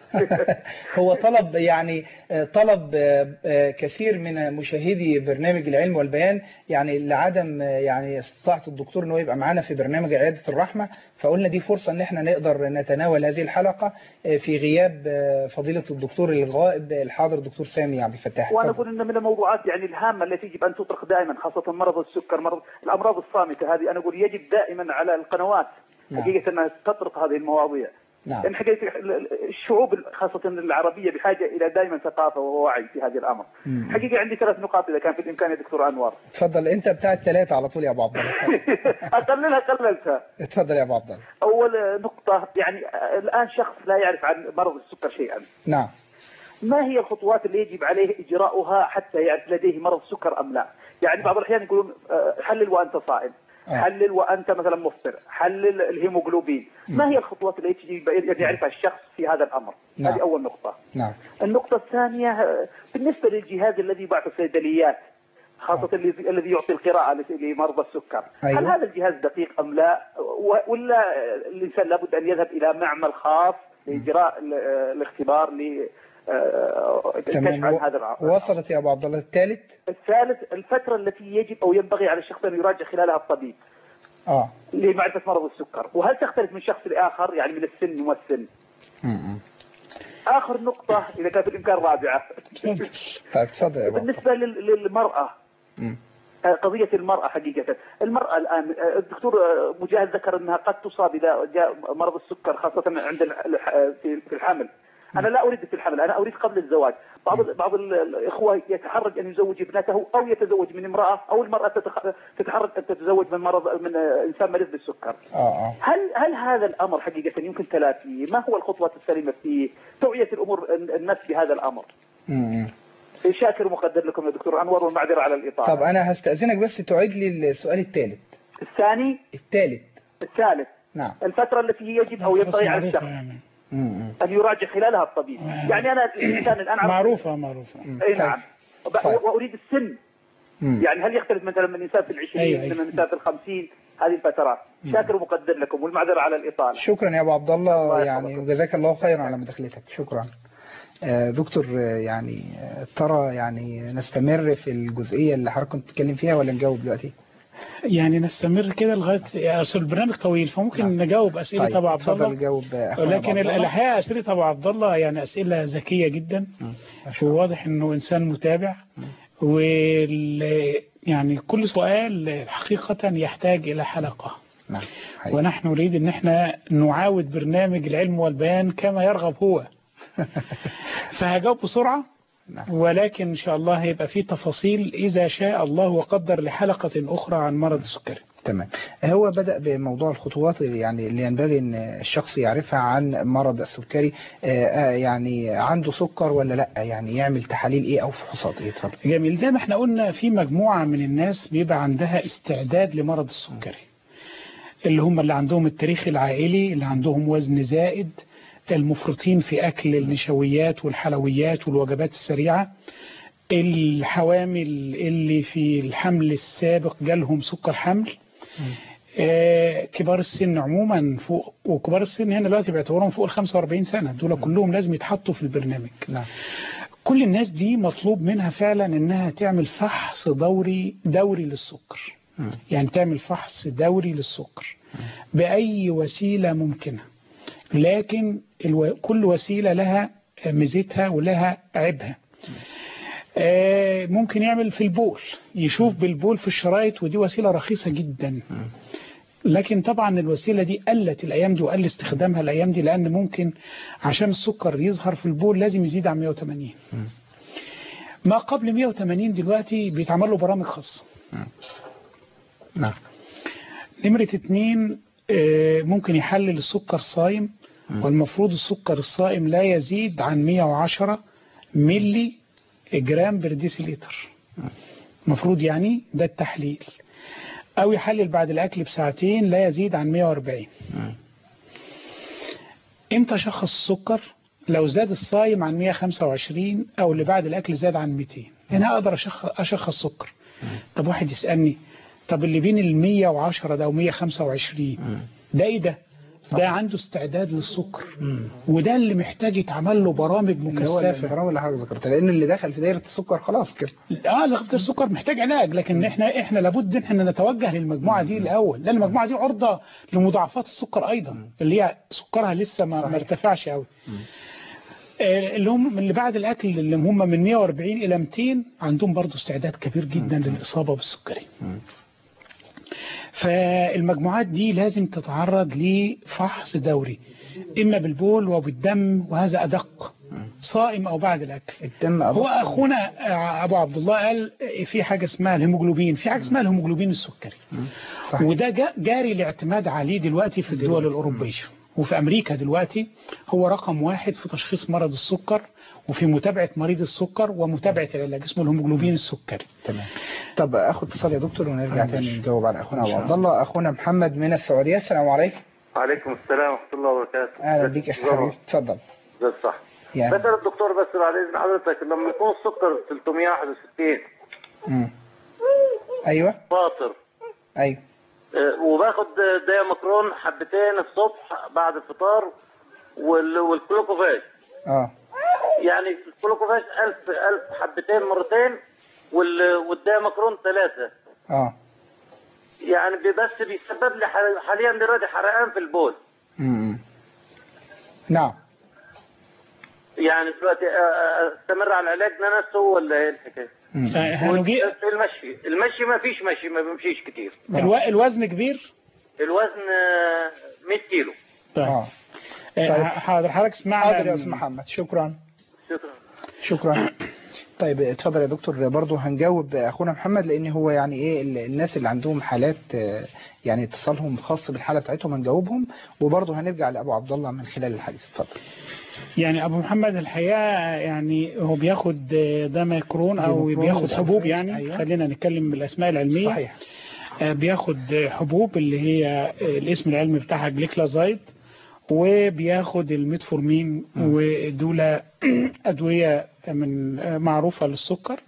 هو طلب يعني آه، طلب آه، آه، كثير من مشاهدي برنامج العلم والبيان يعني لعدم آه، يعني استطاعة الدكتور انه يبقى معانا في برنامج عيادة الرحمة فقلنا دي فرصة ان احنا نقدر نتناول هذه الحلقة آه، في غياب آه، فضيلة الدكتور الغائب الحاضر الدكتور سامي عبد الفتاح وأنا اتفضل. أقول أن من الموضوعات يعني الهامة التي يجب أن تطرح دائما خاصة مرض السكر مرض الأمراض الصامتة هذه أنا أقول يجب دائما على القنوات نعم. حقيقة أنها تطرق هذه المواضيع نعم لأن حقيقة الشعوب خاصة العربية بحاجة إلى دائما ثقافة ووعي في هذه الأمر مم. حقيقة عندي ثلاث نقاط إذا كان في الإمكان يا دكتور أنور اتفضل انت بتاع الثلاثة على طول يا ابو عبد الله اتفضل. أقللها قللتها اتفضل يا ابو عبد الله أول نقطة يعني الآن شخص لا يعرف عن مرض السكر شيئا نعم ما هي الخطوات اللي يجب عليه إجراؤها حتى يعرف لديه مرض السكر أم لا يعني بعض الأحيان يقولون آه، حلل وأنت صائم آه. حلل وأنت مثلا مفطر حلل الهيموغلوبين ما هي الخطوات اللي يجب أن يعرفها الشخص في هذا الأمر نعم. هذه أول نقطة نعم النقطة الثانية آه، بالنسبة للجهاز الذي يباع في الصيدليات خاصة الذي الذي يعطي القراءة لس- لمرضى السكر أيوة. هل هذا الجهاز دقيق أم لا و- ولا الإنسان لابد أن يذهب إلى معمل خاص لإجراء ال- آه، الاختبار ل آه، الكشف تمام عن و- هذا الع- وصلت يا ابو عبد الله الثالث الثالث الفترة التي يجب أو ينبغي على الشخص أن يراجع خلالها الطبيب اه لمعرفة مرض السكر وهل تختلف من شخص لآخر يعني من السن والسن م- م. اخر نقطه اذا كان في الامكان رابعه طيب تفضل يا ابو بالنسبه لل- للمراه مم. آه، قضية المرأة حقيقة المرأة الآن آه، الدكتور آه، مجاهد ذكر أنها قد تصاب إذا جاء مرض السكر خاصة عند الح- الح- في في الحمل أنا لا أريد في الحمل أنا أريد قبل الزواج بعض ال- بعض ال- الإخوة يتحرج أن يزوج ابنته أو يتزوج من امرأة أو المرأة تتخ- تتحرج أن تتزوج من مرض من آه، إنسان مريض بالسكر اه اه هل هل هذا الامر حقيقه يمكن تلافيه؟ ما هو الخطوات السليمه فيه؟ توعيه الامور الناس بهذا الامر. مم. شاكر ومقدر لكم يا دكتور انور والمعذره على الاطاله. طب انا هستأذنك بس تعيد لي السؤال الثالث الثاني الثالث الثالث نعم الفتره التي يجب او خلاص ينبغي على معروفة الشخص يعني مم. ان يراجع خلالها الطبيب. يعني انا الانسان الان عرفت- معروفة معروفة اي نعم. وب- طيب. واريد السن مم. يعني هل يختلف مثلا من الانسان في العشرين أيوة، من أيوة. الانسان في الخمسين هذه الفترات. شاكر ومقدر لكم والمعذره على الاطاله. شكرا يا ابو عبد الله الله يعني يحفظك. وجزاك الله خيرا على مداخلتك شكرا آه، دكتور آه، يعني آه، ترى يعني نستمر في الجزئية اللي حضرتك كنت بتتكلم فيها ولا نجاوب دلوقتي؟ يعني نستمر كده لغاية أصل البرنامج طويل فممكن نعم. نجاوب أسئلة طيب أبو عبد اتفضل الله جاوب آه، أخونا أبو ولكن عبد الله. الحقيقة أسئلة أبو عبد الله يعني أسئلة ذكية جدا وواضح إنه إنسان متابع وال يعني كل سؤال حقيقة يحتاج إلى حلقة نعم حقيقي. ونحن نريد ان احنا نعاود برنامج العلم والبيان كما يرغب هو فهجاوب بسرعة نعم. ولكن ان شاء الله هيبقى في تفاصيل اذا شاء الله وقدر لحلقة اخرى عن مرض السكري تمام هو بدأ بموضوع الخطوات اللي يعني اللي ينبغي ان الشخص يعرفها عن مرض السكري آه، آه، يعني عنده سكر ولا لا يعني يعمل تحاليل ايه او فحوصات ايه اتفضل جميل زي ما احنا قلنا في مجموعة من الناس بيبقى عندها استعداد لمرض السكري اللي هم اللي عندهم التاريخ العائلي اللي عندهم وزن زائد المفرطين في أكل النشويات والحلويات والوجبات السريعة الحوامل اللي في الحمل السابق جالهم سكر حمل آه، كبار السن عموما فوق وكبار السن هنا دلوقتي بيعتبرهم فوق ال 45 سنة دول كلهم لازم يتحطوا في البرنامج نعم كل الناس دي مطلوب منها فعلا انها تعمل فحص دوري دوري للسكر مم. يعني تعمل فحص دوري للسكر بأي وسيلة ممكنة لكن الو... كل وسيلة لها ميزتها ولها عيبها آه، ممكن يعمل في البول يشوف بالبول في الشرايط ودي وسيلة رخيصة جدا لكن طبعا الوسيلة دي قلت الأيام دي وقل استخدامها الأيام دي لأن ممكن عشان السكر يظهر في البول لازم يزيد عن 180 ما قبل 180 دلوقتي بيتعمل له برامج خاصة نعم نمرة اتنين آه، ممكن يحلل السكر الصايم والمفروض السكر الصائم لا يزيد عن 110 ملي جرام بر ديسيليتر المفروض يعني ده التحليل أو يحلل بعد الأكل بساعتين لا يزيد عن 140 امتى شخص السكر لو زاد الصايم عن 125 أو اللي بعد الأكل زاد عن 200 هنا أقدر أشخ- أشخص سكر طب واحد يسألني طب اللي بين ال 110 ده و 125 ده ايه ده؟ ده عنده استعداد للسكر وده اللي محتاج يتعمل له برامج اللي هو مكثفه البرامج اللي حضرتك ذكرتها لان اللي دخل في دايره السكر خلاص كده اه ضغط السكر محتاج علاج لكن احنا احنا لابد ان احنا نتوجه للمجموعه دي الاول لان المجموعه دي عرضه لمضاعفات السكر ايضا اللي هي سكرها لسه ما, ما ارتفعش قوي آه، اللي هم اللي بعد الاكل اللي هم من 140 الى 200 عندهم برضو استعداد كبير جدا للاصابه بالسكري فالمجموعات دي لازم تتعرض لفحص دوري اما بالبول وبالدم وهذا ادق صائم او بعد الاكل الدم هو أبو- اخونا ابو عبد الله قال في حاجه اسمها الهيموجلوبين في حاجه اسمها الهيموجلوبين السكري صحيح. وده جا- جاري الاعتماد عليه دلوقتي في الدول الاوروبيه وفي امريكا دلوقتي هو رقم واحد في تشخيص مرض السكر وفي متابعه مريض السكر ومتابعه العلاج اسمه الهيموجلوبين السكري تمام طب اخد اتصال يا دكتور ونرجع تاني نجاوب على اخونا ابو عبد الله اخونا محمد من السعوديه السلام عليكم وعليكم السلام ورحمة الله وبركاته اهلا بيك يا حبيبي اتفضل ده صح يعني بسأل الدكتور بس بعد إذن حضرتك لما يكون السكر 361 مم. ايوه فاطر ايوه آه، وباخد دايماكرون حبتين الصبح بعد الفطار وال- والكلوكوفاج اه يعني الكلوكوفاج 1000 1000 حبتين مرتين وال- والدايماكرون ثلاثة اه يعني بي- بس بيسبب لي حال- حاليا دلوقتي حرقان في البول مم. نعم يعني دلوقتي آه، استمر على العلاج ده نفسه ولا ايه الحكايه؟ آه، هنجي في المشي المشي ما فيش مشي ما بمشيش كتير الو... الوزن كبير الوزن آه، 100 كيلو طيب اه آه، حاضر حضرتك اسمعنا حاضر يا استاذ محمد شكرا شكرا شكرا طيب اتفضل يا دكتور برضه هنجاوب اخونا محمد لان هو يعني ايه ال- الناس اللي عندهم حالات آه، يعني اتصالهم خاص بالحاله بتاعتهم هنجاوبهم وبرضه هنرجع لابو عبد الله من خلال الحديث اتفضل يعني ابو محمد الحقيقه يعني هو بياخد آه، ده ماكرون او ديموكرون بياخد حبوب يعني أيوة. خلينا نتكلم بالاسماء العلميه صحيح آه، بياخد آه، حبوب اللي هي آه، الاسم العلمي بتاعها جليكلازايد وبياخد الميتفورمين ودول ادويه من آه، معروفه للسكر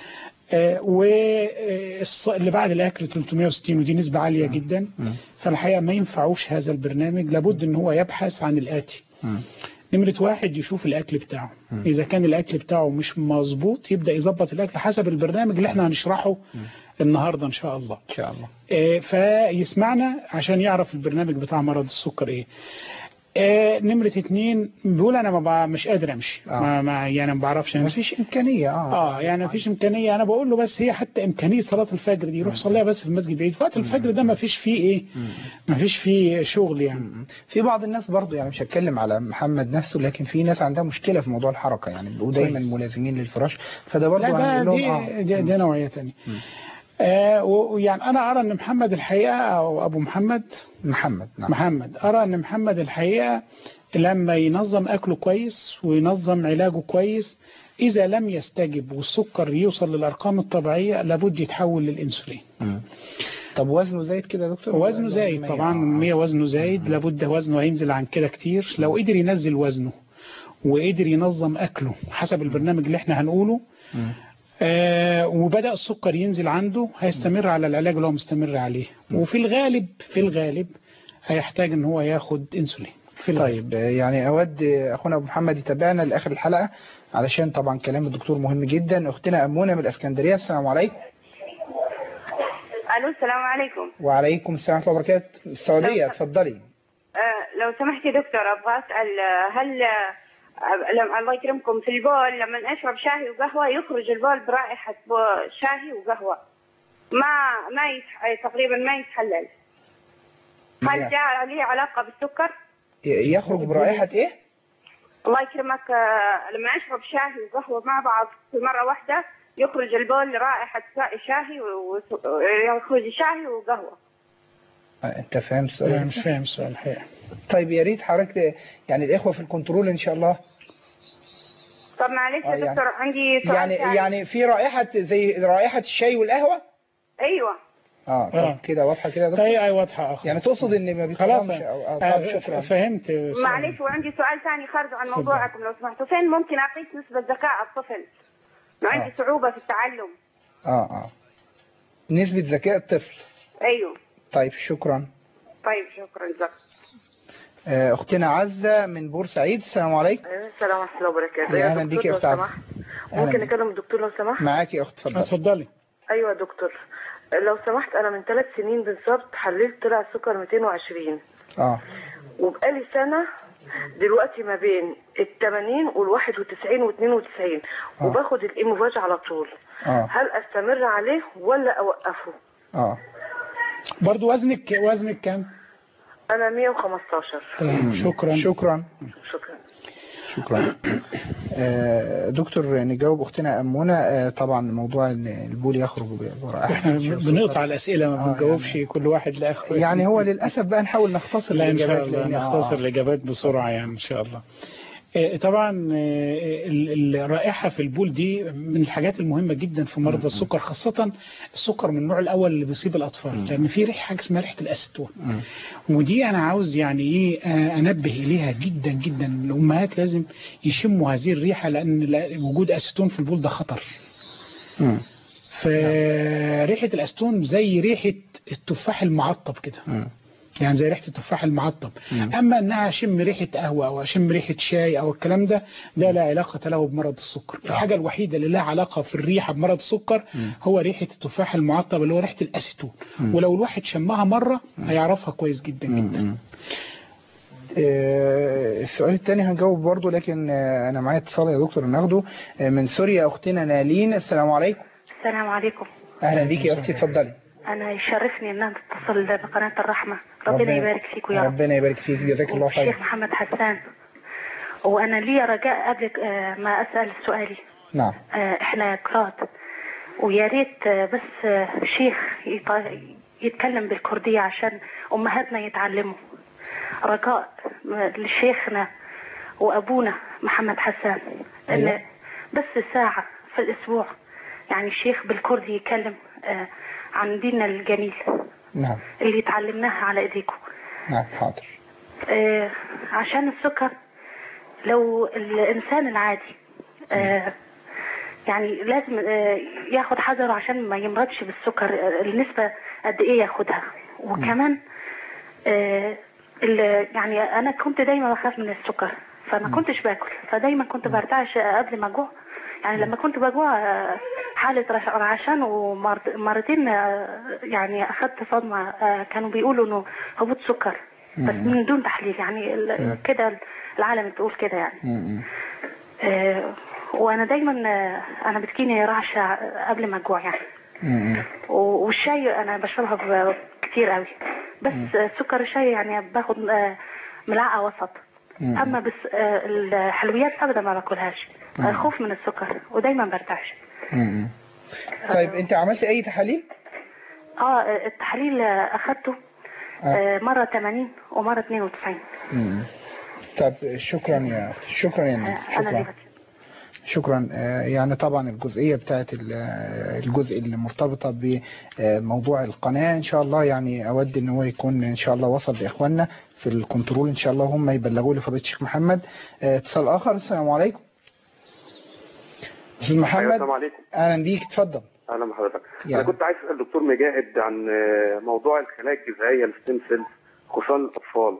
واللي بعد الاكل 360 ودي نسبه عاليه جدا فالحقيقه ما ينفعوش هذا البرنامج لابد ان هو يبحث عن الاتي نمرة واحد يشوف الأكل بتاعه إذا كان الأكل بتاعه مش مظبوط يبدأ يظبط الأكل حسب البرنامج اللي احنا هنشرحه النهاردة إن شاء الله ان شاء الله آه، فيسمعنا عشان يعرف البرنامج بتاع مرض السكر ايه آه، نمرة اتنين بيقول انا ما بع- مش قادر امشي آه. ما ما يعني ما بعرفش ما امشي فيش امكانيه اه اه يعني ما فيش امكانيه انا بقول له بس هي حتى امكانيه صلاه الفجر دي يروح صليها بس في المسجد بعيد وقت الفجر ده ما فيش فيه ايه ما فيش فيه شغل يعني في بعض الناس برضه يعني مش هتكلم على محمد نفسه لكن في ناس عندها مشكله في موضوع الحركه يعني بيبقوا دايما كويس. ملازمين للفراش فده برضه لا ده هنقول لهم دي, اه دي, دي نوعيه ثانيه آه ويعني انا ارى ان محمد الحقيقه او ابو محمد محمد نعم محمد أرى أن محمد الحقيقة لما ينظم أكله كويس وينظم علاجه كويس إذا لم يستجب والسكر يوصل للأرقام الطبيعية لابد يتحول للإنسولين مم. طب وزنه زايد كده يا دكتور وزنه زايد مية. طبعا آه. 100 وزنه زايد لابد وزنه هينزل عن كده كتير لو قدر ينزل وزنه وقدر ينظم أكله حسب البرنامج اللي احنا هنقوله مم. آه وبدأ السكر ينزل عنده هيستمر على العلاج اللي هو مستمر عليه وفي الغالب في الغالب هيحتاج ان هو ياخد انسولين في الغالب. طيب آه، يعني اود آه، اخونا ابو محمد يتابعنا لاخر الحلقه علشان طبعا كلام الدكتور مهم جدا اختنا امونه من الاسكندريه السلام عليكم الو السلام عليكم وعليكم السلام ورحمه الله وبركاته السعوديه اتفضلي آه لو سمحت يا دكتور ابغى اسال آه، هل آه، لما الله يكرمكم في البول لما اشرب شاي وقهوه يخرج البول برائحه بو- شاي وقهوه ما ما يتح... تقريبا ما يتحلل هل يعني ده عليه علاقه بالسكر؟ ي- يخرج برائحه ايه الله يكرمك آه، لما اشرب شاي وقهوه مع بعض في مره واحده يخرج البول رائحه شاي ويخرج شاي وقهوه آه، انت فاهم انا السؤال مش فاهم السؤال الحقيقه طيب يا ريت حضرتك يعني الاخوه في الكنترول ان شاء الله طب معلش آه، يا يعني- دكتور عندي سؤال يعني ثاني. يعني في رائحه زي رائحه الشاي والقهوه ايوه اه آه. طب كده واضحه كده يا دكتور اي اي واضحه اخر يعني تقصد ان ما خلاص بيطلعش أو... آه آه، طب شكرا فهمت سؤال. معلش وعندي سؤال ثاني خارج عن موضوعكم لو سمحتوا فين ممكن اقيس نسبة ذكاء الطفل؟ لو عندي آه. صعوبة في التعلم اه اه نسبه ذكاء الطفل ايوه طيب شكرا طيب شكرا جزاك آه، اختنا عزه من بورسعيد السلام عليكم السلام ورحمة الله وبركاته يا يا اهلا بيك دكتور يا لو اخت عزه سمحت أهلا ممكن بيك. اكلم الدكتور لو سمحت معاكي يا اخت اتفضل اتفضلي ايوه يا دكتور لو سمحت انا من ثلاث سنين بالظبط حللت طلع السكر 220 اه وبقالي سنة دلوقتي ما بين ال 80 وال 91 و 92 آه. وباخد الايموفاج على طول اه هل استمر عليه ولا اوقفه؟ اه برضو وزنك وزنك كام انا 115 تمام شكرا شكرا شكرا شكرا آه، دكتور نجاوب اختنا امونه آه، طبعا موضوع إن البول يخرج برائحه احنا الشاي بنقطع والسكر. الاسئله ما آه، بنجاوبش كل واحد لاخره يعني هو للاسف بقى نحاول نختصر لا ان شاء الإجابات الله لأن- آه، نختصر آه. الاجابات بسرعه يعني ان شاء الله آه، طبعا آه، ال- الرائحه في البول دي من الحاجات المهمه جدا في مرضى السكر خاصه السكر من النوع الاول اللي بيصيب الاطفال لان في ريحه حاجه اسمها ريحه الاسيتون ودي انا عاوز يعني ايه آه، انبه اليها جدا جدا الامهات لازم يشموا هذه الريحه لان لا- وجود اسيتون في البول ده خطر مم. فريحه الاسيتون زي ريحه التفاح المعطب كده مم. يعني زي ريحه التفاح المعطب اما انها اشم ريحه قهوه او اشم ريحه شاي او الكلام ده ده لا علاقه له بمرض السكر الحاجه الوحيده اللي لها علاقه في الريحه بمرض السكر هو ريحه التفاح المعطب اللي هو ريحه الاسيتون ولو الواحد شمها مره هيعرفها كويس جدا جدا مم. آه، السؤال الثاني هنجاوب برضه لكن آه، انا معايا اتصال يا دكتور ناخده آه، من سوريا اختنا نالين السلام عليكم السلام عليكم اهلا بيكي يا اختي اتفضلي انا يشرفني ان انا اتصل بقناه الرحمه ربنا يبارك فيكم يا رب ربنا يبارك فيك جزاك الله خير الشيخ محمد حسان وانا لي رجاء قبل آه، ما اسال سؤالي نعم آه، احنا كرات ويا ريت آه، بس آه، شيخ يط- يتكلم بالكرديه عشان امهاتنا يتعلموا رجاء آه، لشيخنا وابونا محمد حسان أيوة. ان بس ساعه في الاسبوع يعني الشيخ بالكردي يتكلم آه، عن ديننا الجميل نعم اللي اتعلمناها على ايديكم نعم حاضر آه، عشان السكر لو الإنسان العادي آه، يعني لازم آه، ياخد حذره عشان ما يمرضش بالسكر آه، النسبة قد إيه ياخدها وكمان آه، ال- يعني أنا كنت دايما بخاف من السكر فما كنتش باكل فدايما كنت برتعش قبل ما أجوع يعني لما كنت بجوع آه، حالة رش- رعشان ومرتين يعني أخدت صدمة آه، كانوا بيقولوا إنه هبوط سكر بس من دون تحليل يعني ال- كده العالم بتقول كده يعني م- م. آه، وانا دايما آه، انا بتجيني رعشه قبل ما اجوع يعني م- م. و- والشاي انا بشربها ب- كتير قوي بس آه، سكر الشاي يعني باخد آه، ملعقه وسط م- اما بس آه، الحلويات ابدا ما باكلهاش آه، مم. خوف من السكر ودايما برتعش م- م. طيب انت عملت اي تحاليل اه آه، التحاليل آه، اخدته آه، مره 80 ومره 92 م- م. طب شكرا يا اختي شكرا يا نادي آه، انا شكرا اللي شكرا آه، يعني طبعا الجزئية بتاعت ال- آه، الجزء اللي مرتبطة بموضوع القناة ان شاء الله يعني اود ان هو يكون ان شاء الله وصل لاخواننا في الكنترول ان شاء الله هم يبلغوا لفضيلة الشيخ محمد آه، اتصال اخر السلام عليكم استاذ محمد السلام عليكم اهلا بيك اتفضل اهلا بحضرتك يعني. انا كنت عايز اسال دكتور مجاهد عن آه، موضوع الخلايا الجذعيه الستيم سيلز خصوصا الاطفال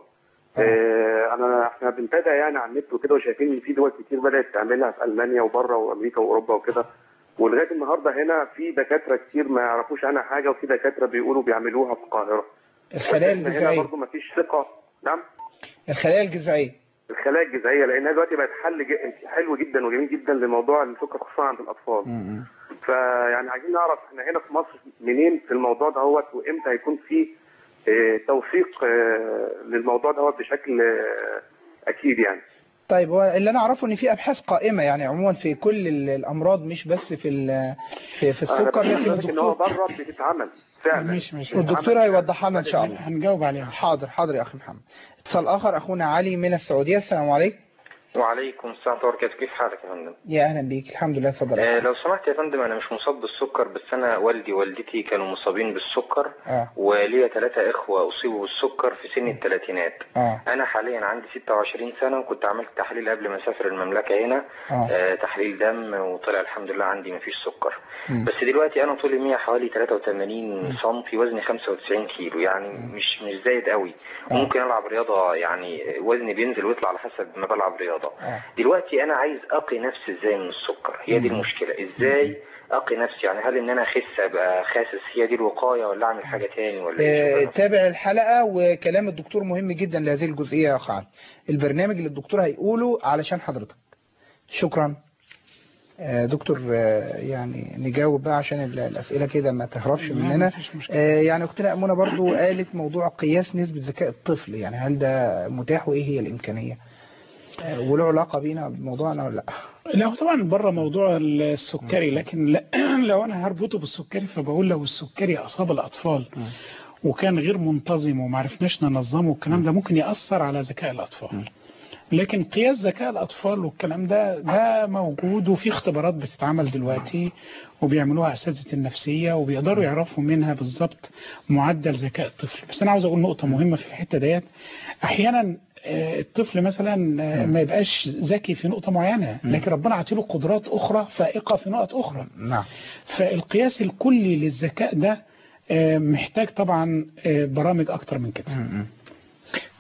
آه، انا احنا بنتابع يعني على النت وكده وشايفين ان في دول كتير بدات تعملها في المانيا وبره وامريكا واوروبا وكده ولغايه النهارده هنا في دكاتره كتير ما يعرفوش عنها حاجه وفي دكاتره بيقولوا بيعملوها في القاهره الخلايا إحنا هنا الجذعية برضه ما فيش ثقه نعم الخلايا الجذعية الخلايا الجذعيه لانها دلوقتي بقت حل ج- حلو جدا وجميل جدا لموضوع السكر خصوصا عند الاطفال م- م. فيعني عايزين نعرف احنا هنا في مصر منين في الموضوع دهوت وامتى هيكون في اه، توثيق اه، للموضوع دهوت بشكل اه، اكيد يعني طيب هو اللي انا اعرفه ان في ابحاث قائمة يعني عموما في كل ال- الامراض مش بس في ال- في, في السكر انا لكن بقول ان هو بره بتتعمل فعلا مش مش والدكتور هيوضحها لنا ان شاء الله هنجاوب عليها حاضر حاضر يا اخي محمد اتصال اخر اخونا علي من السعوديه السلام عليكم وعليكم السلام ورحمة الله وبركاته كيف حالك يا فندم؟ يا اهلا بيك الحمد لله اتفضل آه لو سمحت يا فندم أنا مش مصاب بالسكر بس أنا والدي ووالدتي كانوا مصابين بالسكر اه وليا ثلاثة إخوة أصيبوا بالسكر في سن الثلاثينات اه أنا حاليا عندي 26 سنة وكنت عملت تحليل قبل ما أسافر المملكة هنا اه آه تحليل دم وطلع الحمد لله عندي مفيش سكر مم. بس دلوقتي أنا طولي 100 حوالي 83 سم وزني 95 كيلو يعني مش مش زايد قوي ممكن ألعب رياضة يعني وزني بينزل ويطلع على حسب ما بلعب رياضة اه دلوقتي انا عايز اقي نفسي ازاي من السكر هي دي مم. المشكله ازاي اقي نفسي يعني هل ان انا اخس ابقى خاسس هي دي الوقايه ولا اعمل حاجه تاني ولا ايه آه، تابع الحلقة وكلام الدكتور مهم جدا لهذه الجزئية يا أخ علي البرنامج اللي الدكتور هيقوله علشان حضرتك شكرا آه، دكتور آه، يعني نجاوب بقى عشان ال- الأسئلة كده ما تهربش لا، مننا مفيش مشكلة. آه، يعني أختنا أمونة برضو قالت موضوع قياس نسبة ذكاء الطفل يعني هل ده متاح وإيه هي الإمكانية آه، وله علاقة بينا بموضوعنا ولا لا لا هو طبعا بره موضوع السكري لكن لا لو انا هربطه بالسكري فبقول لو السكري اصاب الاطفال وكان غير منتظم وما عرفناش ننظمه والكلام ده ممكن ياثر على ذكاء الاطفال لكن قياس ذكاء الاطفال والكلام ده ده موجود وفي اختبارات بتتعمل دلوقتي وبيعملوها اساتذه النفسيه وبيقدروا يعرفوا منها بالظبط معدل ذكاء الطفل بس انا عاوز اقول نقطه مهمه في الحته ديت احيانا آه، الطفل مثلا آه، ما يبقاش ذكي في نقطه معينه لكن ربنا عطيله قدرات اخرى فائقه في نقط اخرى نعم فالقياس الكلي للذكاء ده آه، محتاج طبعا آه، برامج اكتر من كده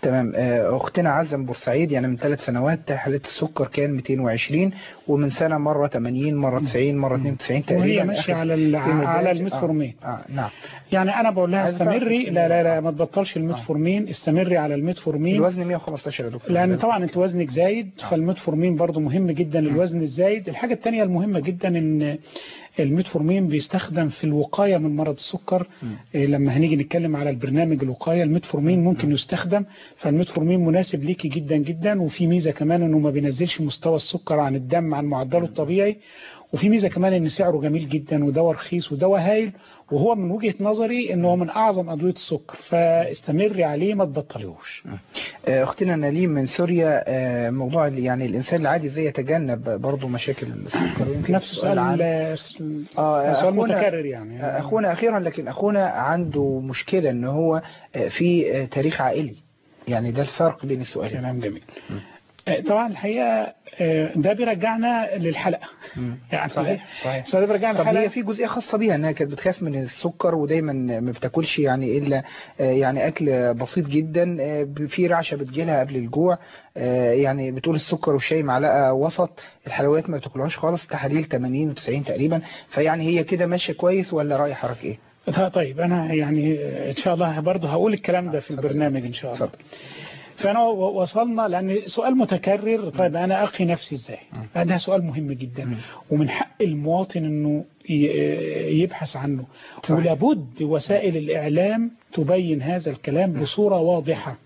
تمام آه، اختنا عزه من بورسعيد يعني من ثلاث سنوات حاله السكر كان 220 ومن سنه مره 80 مره 90 مره 92 تقريبا وهي ماشيه آخر على ال- في مدة- على الميتفورمين آه. آه. نعم يعني انا بقول لها عايز تعرف استمري لا لا لا ما تبطلش الميتفورمين استمري على الميتفورمين الوزن 115 يا دكتور لان طبعا انت وزنك زايد فالميتفورمين برضو مهم جدا الوزن الزايد الحاجه الثانيه المهمه جدا ان الميتفورمين بيستخدم في الوقايه من مرض السكر إيه لما هنيجي نتكلم على البرنامج الوقايه الميتفورمين ممكن يستخدم فالميتفورمين مناسب ليكي جدا جدا وفي ميزه كمان انه ما بينزلش مستوى السكر عن الدم عن معدله الطبيعي وفي ميزه كمان ان سعره جميل جدا ودواء رخيص ودواء هايل وهو من وجهه نظري ان هو من اعظم ادويه السكر فاستمري عليه ما تبطليهوش آه، اختنا نليم من سوريا آه، موضوع ال- يعني الانسان العادي ازاي يتجنب برضه مشاكل السكر ويمكن نفس السؤال عام. اه سؤال أخونا- متكرر يعني آه، اخونا اخيرا لكن اخونا عنده مشكله ان هو آه، في آه، تاريخ عائلي يعني ده الفرق بين السؤالين كلام جميل آه، طبعا الحقيقه آه، ده بيرجعنا للحلقه يعني صحيح صحيح ده بيرجعنا طب هي للحلقه في جزئيه خاصه بيها انها كانت بتخاف من السكر ودايما ما بتاكلش يعني الا آه، يعني اكل بسيط جدا آه، ب- في رعشه بتجيلها قبل الجوع آه، يعني بتقول السكر والشاي معلقه وسط الحلويات ما بتاكلهاش خالص تحاليل 80 و90 تقريبا فيعني هي كده ماشيه كويس ولا راي حضرتك ايه؟ لا، طيب انا يعني آه، ان شاء الله برضه هقول الكلام ده في البرنامج ان شاء الله فانا و- وصلنا لان سؤال متكرر طيب انا اقي نفسي ازاي ده سؤال مهم جدا ومن حق المواطن انه ي- يبحث عنه ولابد وسائل الاعلام تبين هذا الكلام بصوره واضحه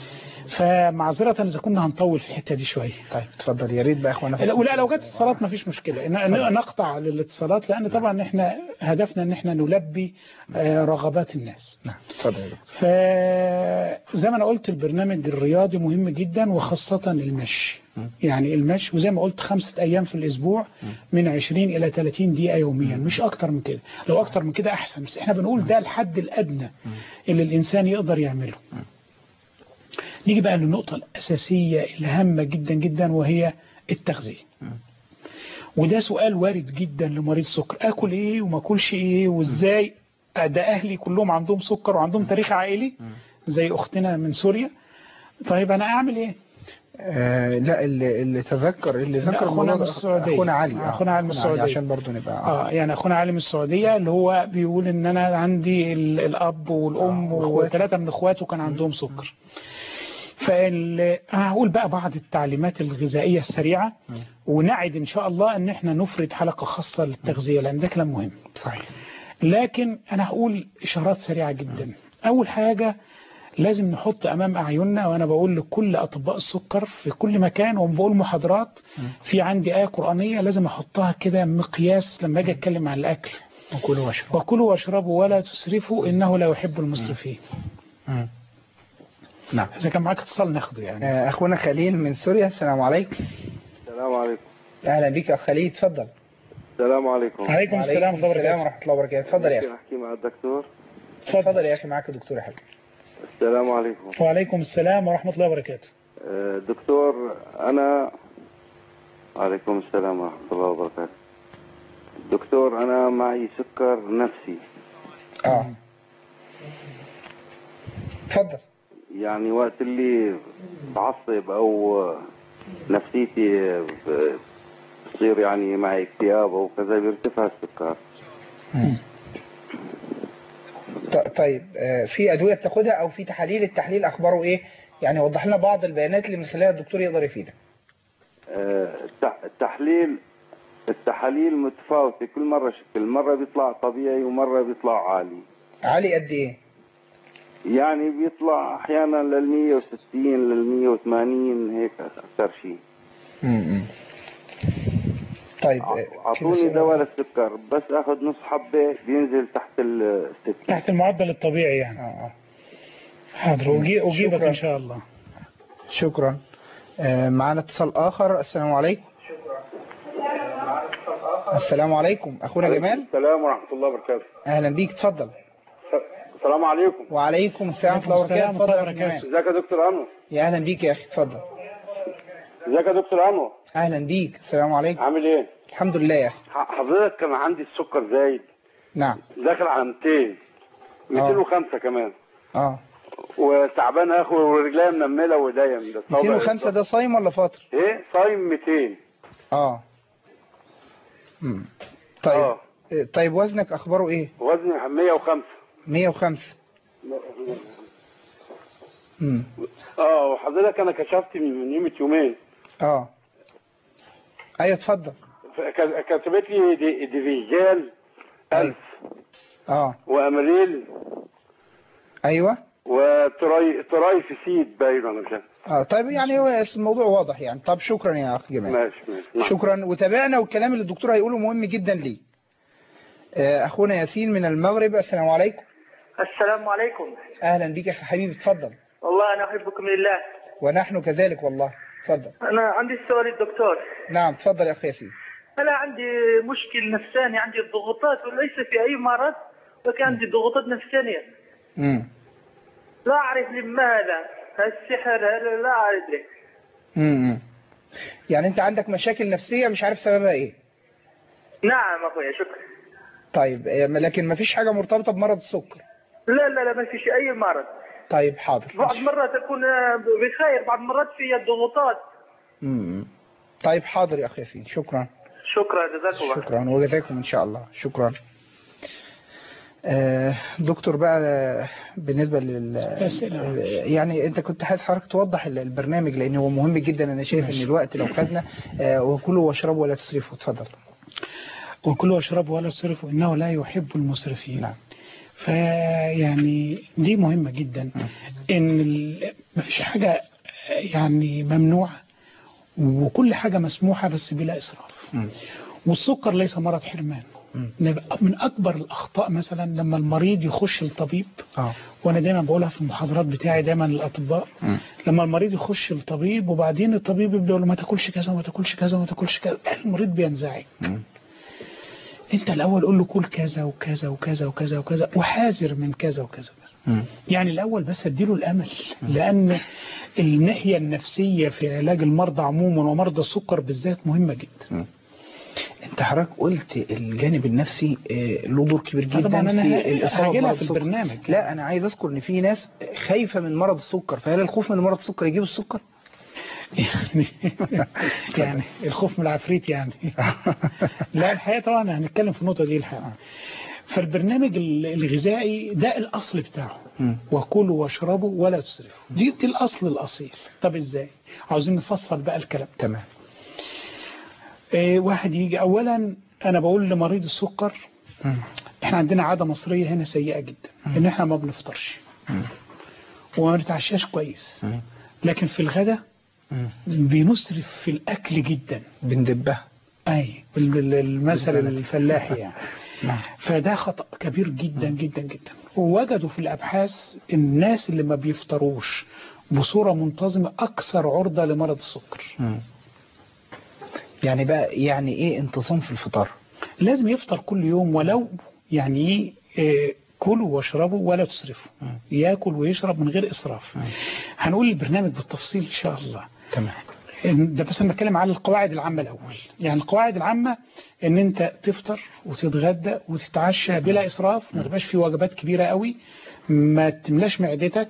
فمعذره اذا كنا هنطول في الحته دي شويه طيب اتفضل يا ريت بقى يا اخوانا لا ولا لو جت اتصالات ما فيش مشكله ن- ن- نقطع للاتصالات لان طبعا احنا هدفنا ان احنا نلبي آه، رغبات الناس نعم اتفضل يا دكتور فزي ما انا قلت البرنامج الرياضي مهم جدا وخاصة المشي يعني المشي وزي ما قلت خمسة أيام في الأسبوع من 20 إلى 30 دقيقة يوميا مش أكتر من كده لو أكتر من كده أحسن بس إحنا بنقول ده الحد الأدنى اللي الإنسان يقدر يعمله نيجي بقى للنقطة الأساسية الهامة جدا جدا وهي التغذية وده سؤال وارد جدا لمريض السكر اكل ايه وما اكلش ايه وازاي ده اهلي كلهم عندهم سكر وعندهم تاريخ عائلي زي اختنا من سوريا طيب انا اعمل ايه آه لا اللي, اللي تذكر اللي لا، ذكر أخونا الموضوع من ده السعودية. اخونا علي آه، أخونا علي من السعودية. عشان برضه نبقى اه يعني اخونا علي من السعوديه اللي هو بيقول ان انا عندي ال- الاب والام وثلاثه من اخواته كان عندهم سكر فال... انا هقول بقى بعض التعليمات الغذائيه السريعه ونعد ان شاء الله ان احنا نفرد حلقه خاصه للتغذيه لان ده كلام مهم صحيح لكن انا هقول اشارات سريعه جدا اول حاجه لازم نحط امام اعيننا وانا بقول لكل اطباء السكر في كل مكان وبقول محاضرات في عندي ايه قرانيه لازم احطها كده مقياس لما اجي اتكلم عن الاكل وكلوا واشربوا وكلوا واشربوا ولا تسرفوا انه لا يحب المسرفين مم. نعم اذا كان معاك اتصال ناخده يعني آه، اخونا خليل من سوريا السلام عليكم السلام عليكم اهلا بيك يا أخ خليل اتفضل السلام عليكم عليكم السلام ورحمه الله السلام وبركاته ورحمه الله وبركاته اتفضل يا ممكن اخي احكي مع الدكتور اتفضل يا اخي معاك الدكتور يا حبيبي السلام عليكم وعليكم السلام ورحمه الله وبركاته آه، دكتور انا وعليكم السلام ورحمه الله وبركاته دكتور انا معي سكر نفسي اه اتفضل يعني وقت اللي بعصب او نفسيتي ب- بصير يعني معي اكتئاب او كذا بيرتفع السكر ط- طيب آه، في ادويه بتاخدها او في تحاليل التحليل اخباره ايه يعني وضح لنا بعض البيانات اللي من خلالها الدكتور يقدر يفيدك آه، التح- التحليل التحاليل متفاوتة كل مرة شكل مرة بيطلع طبيعي ومرة بيطلع عالي عالي قد ايه يعني بيطلع أحيانا لل 160 لل 180 هيك أكثر شيء طيب أعطوني دواء للسكر بس أخذ نص حبة بينزل تحت ال 60 تحت المعدل الطبيعي يعني اه حاضر وجي- اجيبك ان شاء الله شكرا آه، معنا اتصال اخر السلام عليكم السلام عليكم اخونا جمال السلام ورحمة الله وبركاته اهلا بيك اتفضل السلام عليكم وعليكم السلام ورحمه الله وبركاته اتفضل يا أخو جمال. ازيك يا دكتور انور يا اهلا بيك يا اخي اتفضل ازيك يا دكتور انور اهلا بيك السلام عليكم عامل ايه الحمد لله يا اخي ح- حضرتك كان عندي السكر زايد نعم داخل على 200 205 كمان اه وتعبان اخو ورجليا منمله وايديا من الصابع 205 ده صايم ولا فاطر ايه صايم 200 اه مم. طيب آه. آه، طيب وزنك اخباره ايه وزني 105 105 امم اه وحضرتك انا كشفت من يومة يومين اه ايوه اتفضل ك- كتبت لي دي- ديفيجال 1000 اه وامريل ايوه وتراي ترايفسيد باين ولا مش عارف. اه طيب يعني هو الموضوع واضح يعني طب شكرا يا اخ جمال ماشي ماشي شكرا وتابعنا والكلام اللي الدكتور هيقوله مهم جدا لي آه، اخونا ياسين من المغرب السلام عليكم السلام عليكم اهلا بك يا أخي حبيبي اتفضل والله أنا أحبكم لله ونحن كذلك والله اتفضل أنا عندي سؤال الدكتور نعم اتفضل يا اخي ياسين أنا عندي مشكل نفساني عندي ضغوطات وليس في أي مرض وكان عندي ضغوطات نفسانية امم لا أعرف لماذا السحر هذا لا أدري امم يعني انت عندك مشاكل نفسية مش عارف سببها ايه نعم أخويا شكرا طيب آه، لكن ما فيش حاجة مرتبطة بمرض السكر لا لا لا ما فيش أي مرض طيب حاضر بعض مرات أكون آه، بخير بعض مرات في ضغوطات امم طيب حاضر يا اخي ياسين شكرا شكرا جزاك الله شكرا وجزاكم ان شاء الله شكرا آه، دكتور بقى آه، بالنسبة لل أسئلة. يعني انت كنت عايز حضرتك توضح ال- البرنامج لان هو مهم جدا انا شايف ان الوقت لو خدنا آه، وكلوا واشربوا ولا تسرفوا اتفضل وكلوا واشربوا ولا تسرفوا إنه لا يحب المسرفين نعم. فيعني دي مهمة جدا إن ال- مفيش حاجة يعني ممنوعة وكل حاجة مسموحة بس بلا إسراف والسكر ليس مرض حرمان نبقى من أكبر الأخطاء مثلا لما المريض يخش الطبيب اه وأنا دايما بقولها في المحاضرات بتاعي دايما للأطباء لما المريض يخش الطبيب وبعدين الطبيب يبدأ يقول له ما تاكلش كذا وما تاكلش كذا وما تاكلش كذا المريض بينزعج انت الاول قول له كل كذا وكذا وكذا وكذا وكذا وحاذر من كذا وكذا وكذا يعني الاول بس اديله الامل لان الناحيه النفسيه في علاج المرضى عموما ومرضى السكر بالذات مهمه جدا انت حضرتك قلت الجانب النفسي آه، له دور كبير آه جدا طبعاً أنا في ه- الاصابه هاجيلها بمرض في السكر. البرنامج. لا انا عايز اذكر ان في ناس خايفه من مرض السكر فهل الخوف من مرض السكر يجيب السكر يعني يعني الخوف من العفريت يعني لا الحقيقه طبعا هنتكلم في النقطه دي الحقيقه فالبرنامج ال- الغذائي ده الاصل بتاعه وكلوا واشربوا ولا تسرفوا دي, دي الاصل الاصيل طب ازاي عاوزين نفصل بقى الكلام تمام إيه واحد يجي اولا انا بقول لمريض السكر احنا عندنا عاده مصريه هنا سيئه جدا ان احنا ما بنفطرش وما بنتعشاش كويس لكن في الغداء بنسرف في الاكل جدا بندبها اي بال- بال- المثل الفلاحي يعني فده خطأ كبير جدا جدا جدا ووجدوا في الابحاث الناس اللي ما بيفطروش بصورة منتظمة اكثر عرضة لمرض السكر يعني بقى يعني ايه انتصام في الفطار لازم يفطر كل يوم ولو يعني ايه آه، كلوا واشربوا ولا تسرفوا ياكل ويشرب من غير اسراف هنقول البرنامج بالتفصيل ان شاء الله تمام ده بس انا بتكلم على القواعد العامه الاول يعني القواعد العامه ان انت تفطر وتتغدى وتتعشى بلا اسراف ما تبقاش في وجبات كبيره قوي ما تملاش معدتك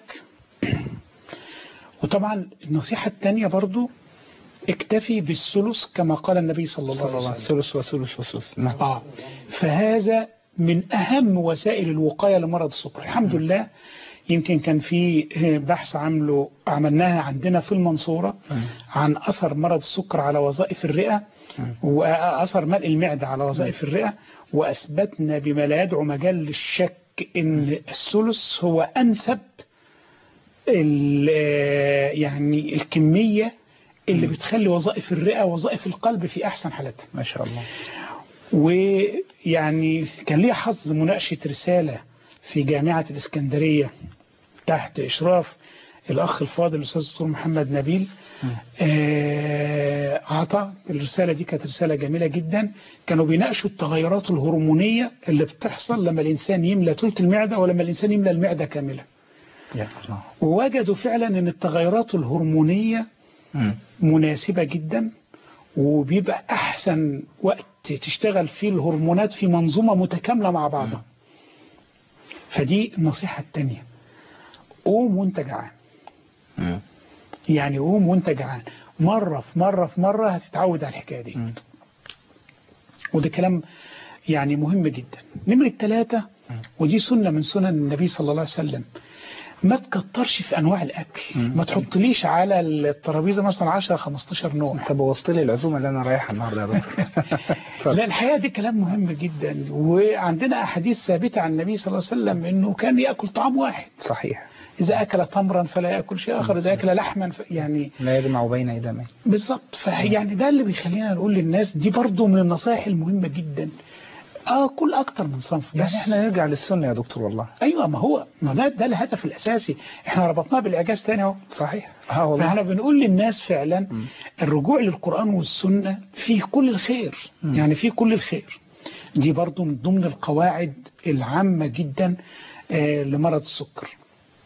وطبعا النصيحه الثانيه برضو اكتفي بالثلث كما قال النبي صلى الله عليه وسلم ثلث وثلث وثلث نعم آه فهذا من أهم وسائل الوقاية لمرض السكر الحمد لله يمكن كان في بحث عمله عملناها عندنا في المنصورة عن أثر مرض السكر على وظائف الرئة وأثر ملء المعدة على وظائف الرئة وأثبتنا بما لا يدعو مجال للشك إن الثلث هو أنسب ال- يعني الكمية اللي بتخلي وظائف الرئة وظائف القلب في أحسن حالتها ما شاء الله ويعني كان لي حظ مناقشة رسالة في جامعة الإسكندرية تحت إشراف الأخ الفاضل الأستاذ الدكتور محمد نبيل آه، عطى الرسالة دي كانت رسالة جميلة جدا كانوا بيناقشوا التغيرات الهرمونية اللي بتحصل لما الإنسان يملى ثلث المعدة ولما الإنسان يملى المعدة كاملة يا الله ووجدوا فعلا ان التغيرات الهرمونية مناسبة جدا وبيبقى احسن وقت تشتغل فيه الهرمونات في منظومة متكاملة مع بعضها فدي النصيحة التانية قوم وانت جعان يعني قوم وانت جعان مرة في مرة في مرة هتتعود على الحكاية دي وده كلام يعني مهم جدا نمرة ثلاثة ودي سنة من سنن النبي صلى الله عليه وسلم ما تكترش في انواع الاكل ما تحطليش على الترابيزه مثلا 10 15 نوع انت بوظت لي العزومه اللي انا رايحها النهارده يا دكتور لا الحقيقه دي كلام مهم جدا وعندنا احاديث ثابته عن النبي صلى الله عليه وسلم انه كان ياكل طعام واحد صحيح اذا اكل تمرا فلا ياكل شيء اخر اذا اكل لحما ف... يعني لا يجمع بين ايدامين بالظبط فيعني ده اللي بيخلينا نقول للناس دي برضو من النصائح المهمه جدا اه كل اكتر من صنف بس يعني احنا نرجع للسنه يا دكتور والله ايوه ما هو ما ده ده الهدف الاساسي احنا ربطناه بالاعجاز تاني اهو صحيح اه والله فاحنا بنقول للناس فعلا م. الرجوع للقران والسنه فيه كل الخير م. يعني فيه كل الخير دي برضو من ضمن القواعد العامه جدا آه لمرض السكر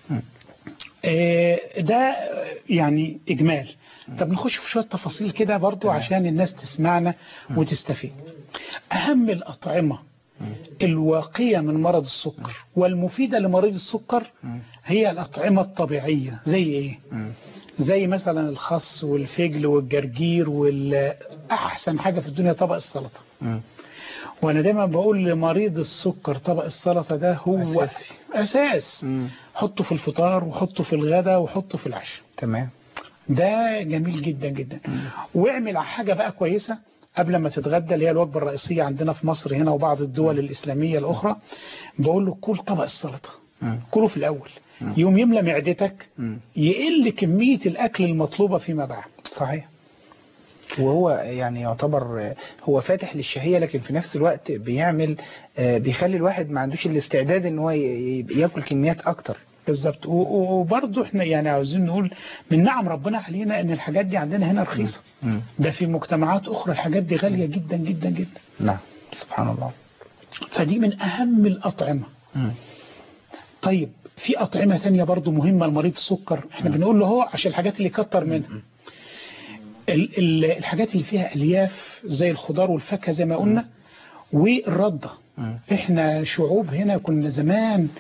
آه ده يعني اجمال طب نخش في شوية تفاصيل كده برضو عشان الناس تسمعنا وتستفيد أهم الأطعمة الواقية من مرض السكر والمفيدة لمريض السكر هي الأطعمة الطبيعية زي إيه؟ زي مثلا الخس والفجل والجرجير والأحسن حاجة في الدنيا طبق السلطة وأنا دايما بقول لمريض السكر طبق السلطة ده هو أساس, أساس. حطه في الفطار وحطه في الغداء وحطه في العشاء تمام ده جميل جدا جدا واعمل حاجة بقى كويسة قبل ما تتغدى اللي هي الوجبة الرئيسية عندنا في مصر هنا وبعض الدول الإسلامية الأخرى بقول له كل طبق السلطة كله في الأول يوم يملى معدتك يقل كمية الأكل المطلوبة فيما بعد صحيح وهو يعني يعتبر هو فاتح للشهية لكن في نفس الوقت بيعمل بيخلي الواحد ما عندوش الاستعداد ان هو ياكل كميات اكتر بالظبط وبرضه احنا يعني عاوزين نقول من نعم ربنا علينا ان الحاجات دي عندنا هنا رخيصة ده في مجتمعات اخرى الحاجات دي غالية جدا جدا جدا نعم سبحان الله فدي من اهم الاطعمة م. طيب في اطعمة ثانية برضه مهمة لمريض السكر احنا م. بنقول له هو عشان الحاجات اللي كتر منها م. ال ال الحاجات اللي فيها الياف زي الخضار والفاكهة زي ما قلنا والردة احنا شعوب هنا كنا زمان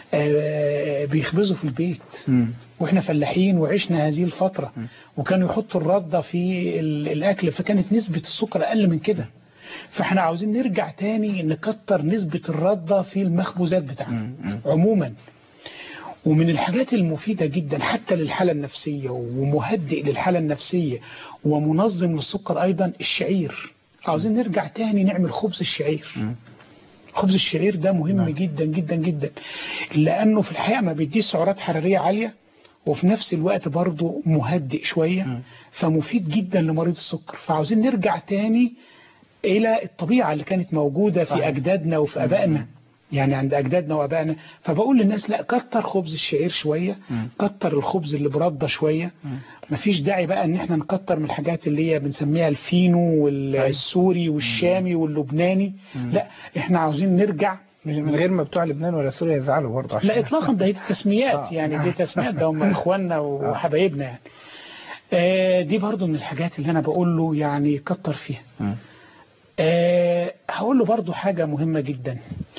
آه بيخبزوا في البيت م. واحنا فلاحين وعشنا هذه الفترة م. وكانوا يحطوا الردة في الأكل فكانت نسبة السكر أقل من كده فاحنا عاوزين نرجع تاني نكتر نسبة الردة في المخبوزات بتاعنا عموما ومن الحاجات المفيدة جدا حتى للحالة النفسية ومهدئ للحالة النفسية ومنظم للسكر أيضا الشعير عاوزين نرجع تاني نعمل خبز الشعير م. خبز الشعير ده مهم نعم. جدا جدا جدا لأنه في الحقيقة ما بيديش سعرات حرارية عالية وفي نفس الوقت برضه مهدئ شوية م. فمفيد جدا لمريض السكر فعاوزين نرجع تاني إلى الطبيعة اللي كانت موجودة في أجدادنا وفي أبائنا يعني عند أجدادنا وأبائنا فبقول للناس لا كتر خبز الشعير شوية م. كتر الخبز اللي برده شوية م. مفيش داعي بقى ان احنا نكتر من الحاجات اللي هي بنسميها الفينو والسوري والشامي واللبناني م. لا احنا عاوزين نرجع من غير ما بتوع لبنان ولا سوريا يزعلوا برضه لا اطلاقا ده تسميات يعني دي تسميات ده هم اخواننا وحبايبنا يعني آه دي برضه من الحاجات اللي انا بقول له يعني كتر فيها آه هقول له برضه حاجة مهمة جدا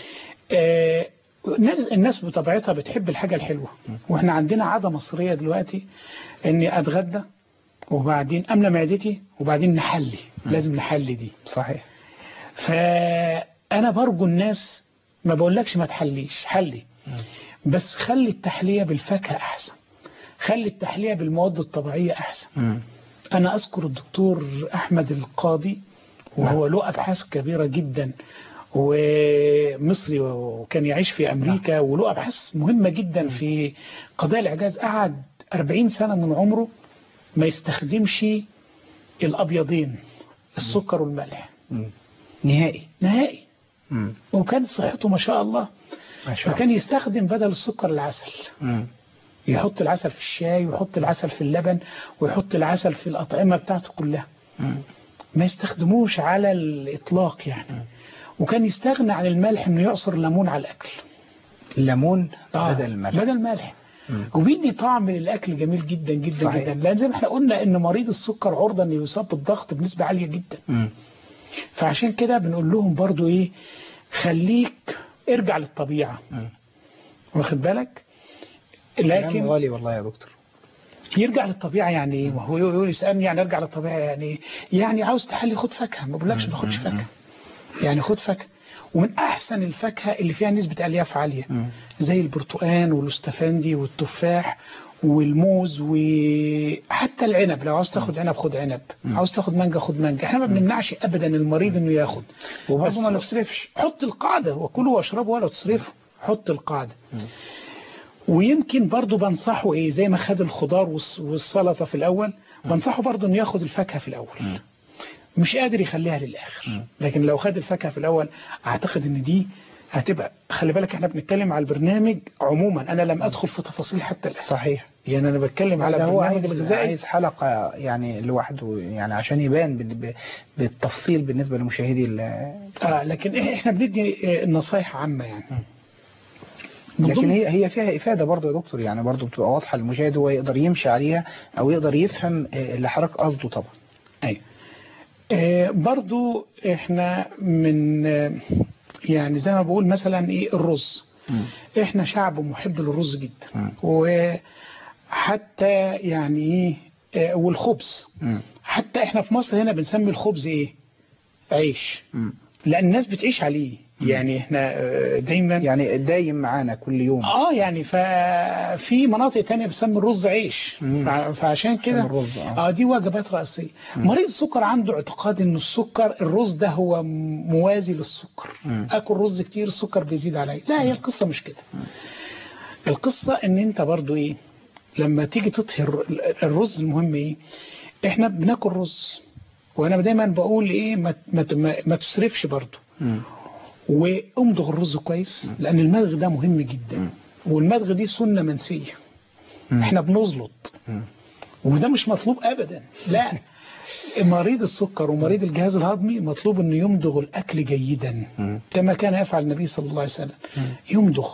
آه الناس بطبيعتها بتحب الحاجة الحلوة واحنا عندنا عادة مصرية دلوقتي اني اتغدى وبعدين املى معدتي وبعدين نحلي لازم نحلي دي صحيح فانا برجو الناس ما بقولكش ما تحليش حلي بس خلي التحلية بالفاكهة احسن خلي التحلية بالمواد الطبيعية احسن انا اذكر الدكتور احمد القاضي وهو له ابحاث كبيرة جدا ومصري وكان يعيش في أمريكا وله أبحاث مهمة جدا في قضايا الإعجاز قعد 40 سنة من عمره ما يستخدمش الأبيضين السكر والملح نهائي نهائي وكانت صحته ما شاء الله ما شاء فكان يستخدم بدل السكر العسل م. يحط العسل في الشاي ويحط العسل في اللبن ويحط العسل في الأطعمة بتاعته كلها م. ما يستخدموش على الإطلاق يعني م. وكان يستغنى عن الملح انه يعصر ليمون على الاكل الليمون آه بدل الملح بدل الملح وبيدي طعم للاكل جميل جدا جدا صحيح. جدا لان زي ما احنا قلنا ان مريض السكر عرضه انه يصاب بالضغط بنسبه عاليه جدا م. فعشان كده بنقول لهم برضو ايه خليك ارجع للطبيعه م. واخد بالك لكن غالي والله يا دكتور يرجع للطبيعة يعني ايه وهو يقول يسألني يعني ارجع للطبيعة يعني ايه يعني عاوز تحلي خد فاكهة ما بقولكش ما تاخدش فاكهة يعني خد فاكهة ومن احسن الفاكهة اللي فيها نسبة الياف عالية زي البرتقال والاستفندي والتفاح والموز وحتى العنب لو عاوز تاخد عنب خد عنب عاوز تاخد مانجا خد مانجا احنا ما بنمنعش ابدا المريض انه ياخد وبرضه بس ما نصرفش حط القاعدة وكلوا واشربوا ولا تصرفوا حط القاعدة ويمكن برضو بنصحه ايه زي ما خد الخضار والس- والسلطة في الاول بنصحه برضو انه ياخد الفاكهة في الاول مش قادر يخليها للاخر لكن لو خد الفاكهة في الاول اعتقد ان دي هتبقى خلي بالك احنا بنتكلم على البرنامج عموما انا لم ادخل في تفاصيل حتى الان صحيح يعني انا بتكلم على ده هو البرنامج عايز, الغذائي عايز حلقة يعني لوحده يعني عشان يبان بال- ب- بالتفصيل بالنسبة لمشاهدي ال- آه لكن إيه- احنا بندي آه، نصايح عامة يعني من لكن ضمن- هي هي فيها إفادة برضه يا دكتور يعني برضه بتبقى واضحة للمشاهد هو يقدر يمشي عليها أو يقدر يفهم آه، اللي حضرتك قصده طبعا أيوة. آه، برضو احنا من آه، يعني زي ما بقول مثلا ايه الرز احنا شعب محب للرز جدا وحتى يعني ايه آه، والخبز حتى احنا في مصر هنا بنسمي الخبز ايه عيش لان الناس بتعيش عليه يعني احنا آه، دايما يعني دايم معانا كل يوم اه يعني ففي مناطق تانية بتسمي الرز عيش فع- فعشان كده الرز، آه. اه دي وجبات رئيسية مريض السكر عنده اعتقاد ان السكر الرز ده هو م- موازي للسكر اكل رز كتير السكر بيزيد عليا لا هي القصة مش كده القصة ان انت برضو ايه لما تيجي تطهر الرز المهم ايه احنا بناكل رز وانا دايما بقول ايه ما, ما, ما, ما تسرفش برضو وامضغ الرز كويس لان المضغ ده مهم جدا والمضغ دي سنة منسية احنا بنزلط وده مش مطلوب ابدا لا مريض السكر ومريض الجهاز الهضمي مطلوب انه يمضغ الاكل جيدا كما كان يفعل النبي صلى الله عليه وسلم يمضغ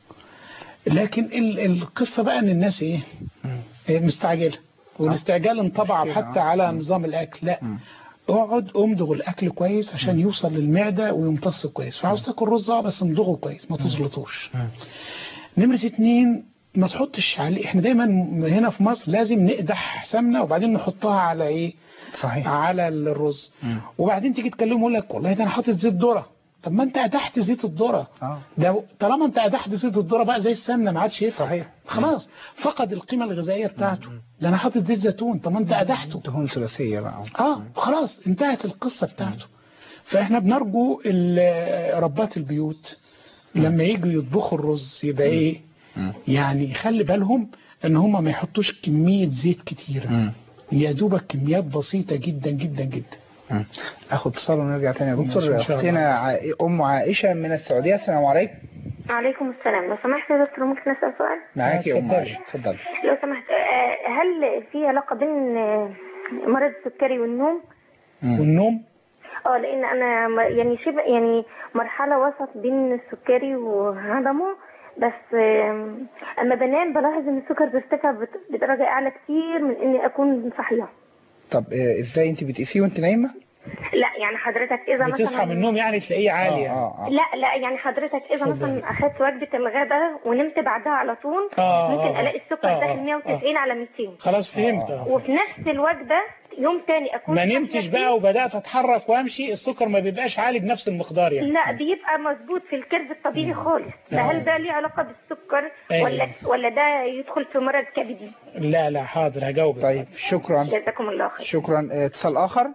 لكن ال- القصة بقى ان الناس ايه إيه مستعجلة والاستعجال انطبع حتى على نظام الاكل لا اقعد امضغ الاكل كويس عشان يوصل للمعدة ويمتص كويس فعاوز تاكل رز اه بس امضغه كويس ما تزلطوش نمرة اتنين ما تحطش عليه احنا دايما هنا في مصر لازم نقدح سمنة وبعدين نحطها على ايه صحيح على الرز وبعدين تيجي تكلمه يقول لك والله ده انا حاطط زيت ذره طب ما انت قدحت زيت الذره ده طالما انت قدحت زيت الذره بقى زي السمنه ما عادش ينفع صحيح خلاص فقد القيمه الغذائيه بتاعته ده انا حاطط زيت زيتون طب ما انت قدحته دهون ثلاثية بقى اه خلاص انتهت القصه بتاعته فاحنا بنرجو ال- ربات البيوت لما يجوا يطبخوا الرز يبقى ايه يعني خلي بالهم ان هم ما يحطوش كميه زيت كتيره يا دوبك كميات بسيطه جدا جدا جدا اخد اتصال ونرجع تاني يا ماشي، دكتور إن شاء الله. اختنا ع- ام عائشة من السعودية السلام عليكم عليكم السلام لو سمحت يا دكتور ممكن اسال سؤال معاك يا ام اتفضلي. عائشة اتفضلي لو سمحت آه، هل في علاقه بين آه، مرض السكري والنوم والنوم اه لان انا م- يعني شبه يعني مرحله وسط بين السكري وهضمه بس آم، اما بنام بلاحظ ان السكر بيرتفع بت- بدرجه اعلى كتير من اني اكون صحيه طب آه، ازاي انت بتقيسيه وانت نايمة لا يعني حضرتك اذا مثلا بتصحى من النوم يعني تلاقيه عالي يعني. اه اه لا لا يعني حضرتك اذا مثلا اخدت وجبه الغداء ونمت بعدها على طول آه، ممكن آه، الاقي السكر آه، داخل آه، 190 على 200 خلاص فهمت آه. وفي نفس الوجبه يوم تاني اكون ما صاحية نمتش فيه. بقى وبدات اتحرك وامشي السكر ما بيبقاش عالي بنفس المقدار يعني لا بيبقى مظبوط في الكيرف الطبيعي خالص فهل ده ليه علاقه بالسكر أيوة. ولا ولا ده يدخل في مرض كبدي لا لا حاضر هجاوبك طيب شكرا جزاكم الله خير شكرا آه، اتصال اخر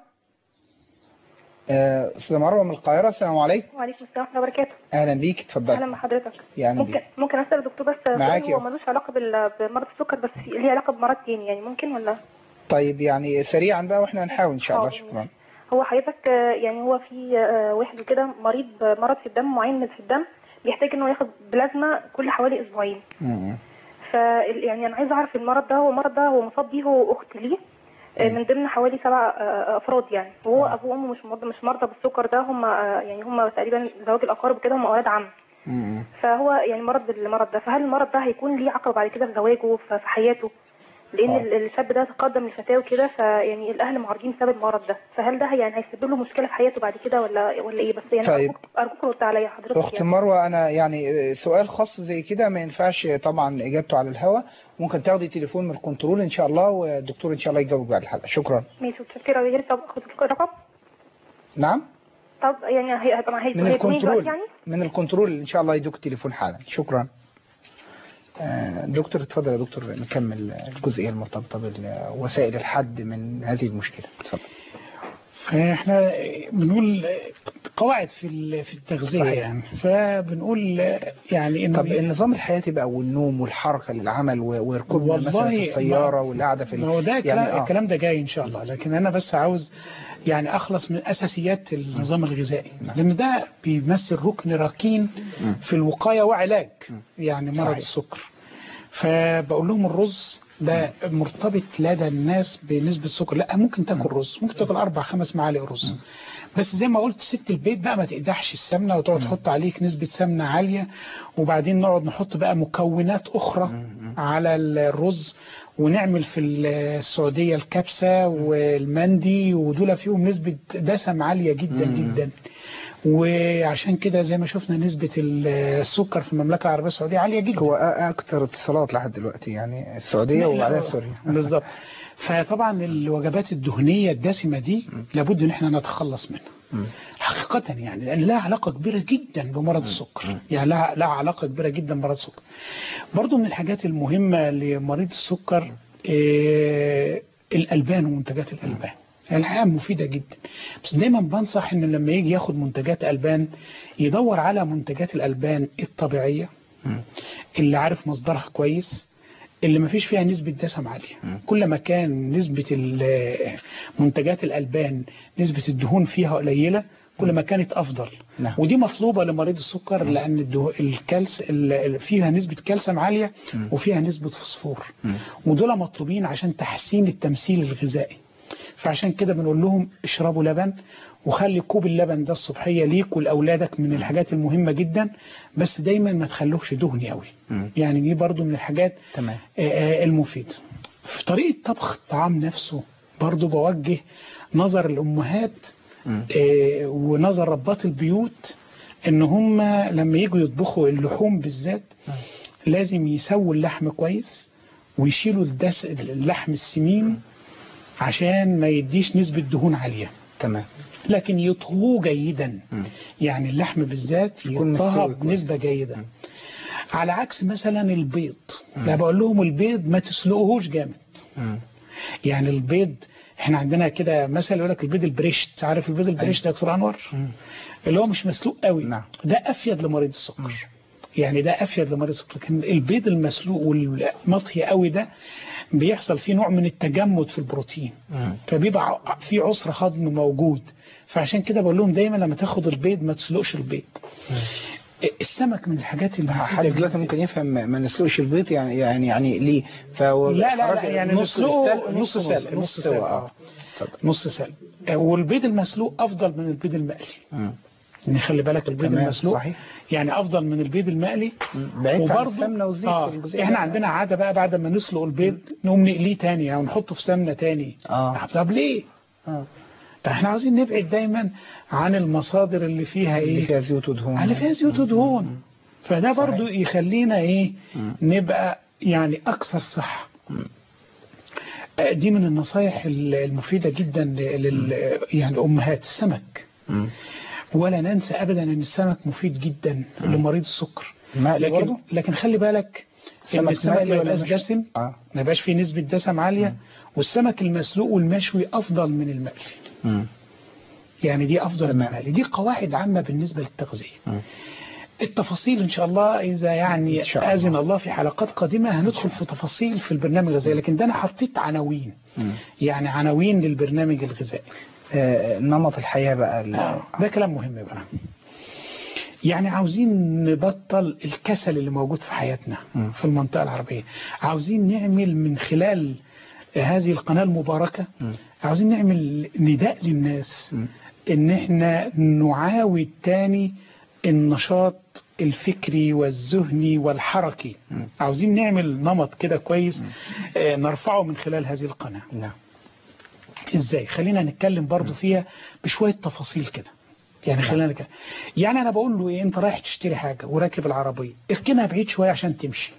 آه، استاذة مروة من القاهرة السلام عليكم وعليكم السلام ورحمة الله وبركاته اهلا بيك اتفضلي أهلا بحضرتك يعني ممكن بيك. ممكن أسأل الدكتور بس معاك سؤال يا هو ملوش علاقة بال- بمرض السكر بس في- ليه علاقة بمرض تاني يعني ممكن ولا طيب يعني سريعا بقى واحنا هنحاول ان شاء الله حاضر. شكرا هو حضرتك آه، يعني هو في آه، واحد كده مريض مرض في الدم معين في الدم بيحتاج انه ياخد بلازما كل حوالي اسبوعين م- م. ف يعني انا عايزه اعرف المرض ده هو مرض ده هو مصاب بيه هو واخت ليه آه، من ضمن حوالي سبع آه، افراد يعني وهو ابوه وامه مش مرضى مش مرضى بالسكر ده هم آه، يعني هم تقريبا زواج الاقارب كده هم اولاد عم م- م. فهو يعني مرض المرض ده فهل المرض ده هيكون ليه عقبة بعد كده في زواجه في في حياته لان آه. ال- الشاب ده تقدم لفتاوى كده فيعني الاهل معارضين بسبب المرض ده فهل ده يعني هيسبب له مشكله في حياته بعد كده ولا ولا ايه بس يعني طيب. ارجوك ارجوك رد عليا حضرتك اخت يعني. مروه انا يعني سؤال خاص زي كده ما ينفعش طبعا اجابته على الهواء ممكن تاخدي تليفون من الكنترول ان شاء الله والدكتور ان شاء الله يجاوبك بعد الحلقه شكرا ماشي متشكره يا ريت طب اخد الرقم نعم طب يعني هي- هيبقى من هيدوني دلوقتي الكنترول يعني من الكنترول ان شاء الله يدوك التليفون حالا شكرا آه، دكتور اتفضل يا دكتور نكمل الجزئيه المرتبطه بوسائل الحد من هذه المشكله اتفضل فاحنا بنقول قواعد في ال- في التغذيه صحيح. يعني فبنقول يعني انه طب النظام الحياتي بقى والنوم والحركه للعمل و- وركوبنا مثلا في والله السياره ما- والقعده في ال- ما هو ده الكلام, آه. الكلام ده جاي ان شاء الله لكن انا بس عاوز يعني اخلص من اساسيات النظام الغذائي لان ده بيمثل ركن ركين في الوقايه وعلاج يعني مرض صحيح. السكر فبقول لهم الرز ده مرتبط لدى الناس بنسبة سكر لا ممكن تاكل رز ممكن تاكل أربع خمس معالق رز بس زي ما قلت ست البيت بقى ما تقدحش السمنة وتقعد تحط عليك نسبة سمنة عالية وبعدين نقعد نحط بقى مكونات أخرى على الرز ونعمل في السعودية الكبسة والمندي ودول فيهم نسبة دسم عالية جدا جدا وعشان كده زي ما شفنا نسبة السكر في المملكة العربية السعودية عالية جدا هو اكتر اتصالات لحد دلوقتي يعني السعوديه وبعدها سوريا بالظبط فطبعا الوجبات الدهنية الدسمة دي لابد ان احنا نتخلص منها حقيقة يعني لأن لها علاقة كبيرة جدا بمرض السكر يعني لها, لها علاقة كبيرة جدا بمرض السكر برضو من الحاجات المهمة لمريض السكر إيه الألبان ومنتجات الألبان الحقيقة مفيدة جدا بس دايما بنصح ان لما يجي ياخد منتجات ألبان يدور على منتجات الألبان الطبيعية اللي عارف مصدرها كويس اللي ما فيش فيها نسبة دسم عالية كل ما كان نسبة ال- منتجات الألبان نسبة الدهون فيها قليلة كل ما كانت أفضل نعم. ودي مطلوبة لمريض السكر لأن الده- الكالس ال- فيها نسبة كالسيوم عالية وفيها نسبة فوسفور ودول مطلوبين عشان تحسين التمثيل الغذائي فعشان كده بنقول لهم اشربوا لبن وخلي كوب اللبن ده الصبحية ليك ولأولادك من الحاجات المهمة جدا بس دايما ما تخلوهش دهني قوي يعني دي برضو من الحاجات تمام آه، آه، المفيدة في طريقة طبخ الطعام نفسه برضو بوجه نظر الأمهات آه، ونظر ربات البيوت ان هم لما يجوا يطبخوا اللحوم بالذات لازم يسووا اللحم كويس ويشيلوا الدس اللحم السمين عشان ما يديش نسبة دهون عالية تمام لكن يطهوه جيدا يعني اللحم بالذات يكون يطهى مستوي كويس. بنسبة جيدة على عكس مثلا البيض لا بقول لهم البيض ما تسلقوهوش جامد يعني البيض احنا عندنا كده مثل يقول لك البيض البريشت عارف البيض البريشت يا دكتور انور اللي هو مش مسلوق قوي نعم. ده افيد لمريض السكر يعني ده افيد لمريض السكر لكن البيض المسلوق والمطهي قوي ده بيحصل فيه نوع من التجمد في البروتين فبيبقى في عسر هضم موجود فعشان كده بقول لهم دايما لما تاخد البيض ما تسلقش البيض السمك من الحاجات اللي حد دلوقتي ممكن يفهم ما نسلقش البيض يعني يعني يعني ليه فهو لا لا لا حضرتك يعني نص نسلقه السلق نص سلق نص سلق اه اه نص سلق آه، والبيض المسلوق افضل من البيض المقلي نخلي بالك البيض تمام، المسلوق صحيح. يعني افضل من البيض المقلي بعيد عن وبرضه السمنه والزيت اه والجزئية احنا دي. عندنا عاده بقى بعد ما نسلق البيض نقوم نقليه تاني او نحطه في سمنه تاني اه طب ليه؟ اه طب احنا عاوزين نبعد دايما عن المصادر اللي فيها اللي ايه؟ فيها زيوت ودهون اللي فيها زيوت ودهون فده برضو يخلينا ايه نبقى يعني اكثر صحة آه، دي من النصايح ال- المفيدة جدا لل يعني امهات السمك ولا ننسى ابدا ان السمك مفيد جدا لمريض السكر مقلي لكن برضه؟ لكن خلي بالك ان السمك السمك مقلي ما ولا يبقاش مشوي؟ دسم اه ما يبقاش فيه نسبة دسم عالية والسمك المسلوق والمشوي افضل من المقلي يعني دي افضل من المقلي دي قواعد عامة بالنسبة للتغذية التفاصيل ان شاء الله اذا يعني اذن الله في حلقات قادمة هندخل في تفاصيل في البرنامج الغذائي لكن ده انا حطيت عناوين يعني عناوين للبرنامج الغذائي آه، نمط الحياة بقى ال- آه، ده كلام مهم بقى يعني عاوزين نبطل الكسل اللي موجود في حياتنا في المنطقة العربية عاوزين نعمل من خلال هذه القناة المباركة عاوزين نعمل نداء للناس ان احنا نعاود تاني النشاط الفكري والذهني والحركي عاوزين نعمل نمط كده كويس آه، نرفعه من خلال هذه القناة نعم ازاي خلينا نتكلم برضو فيها بشوية تفاصيل كده يعني خلينا نتكلم يعني انا بقول له ايه انت رايح تشتري حاجة وراكب العربية اركنها بعيد شوية عشان تمشي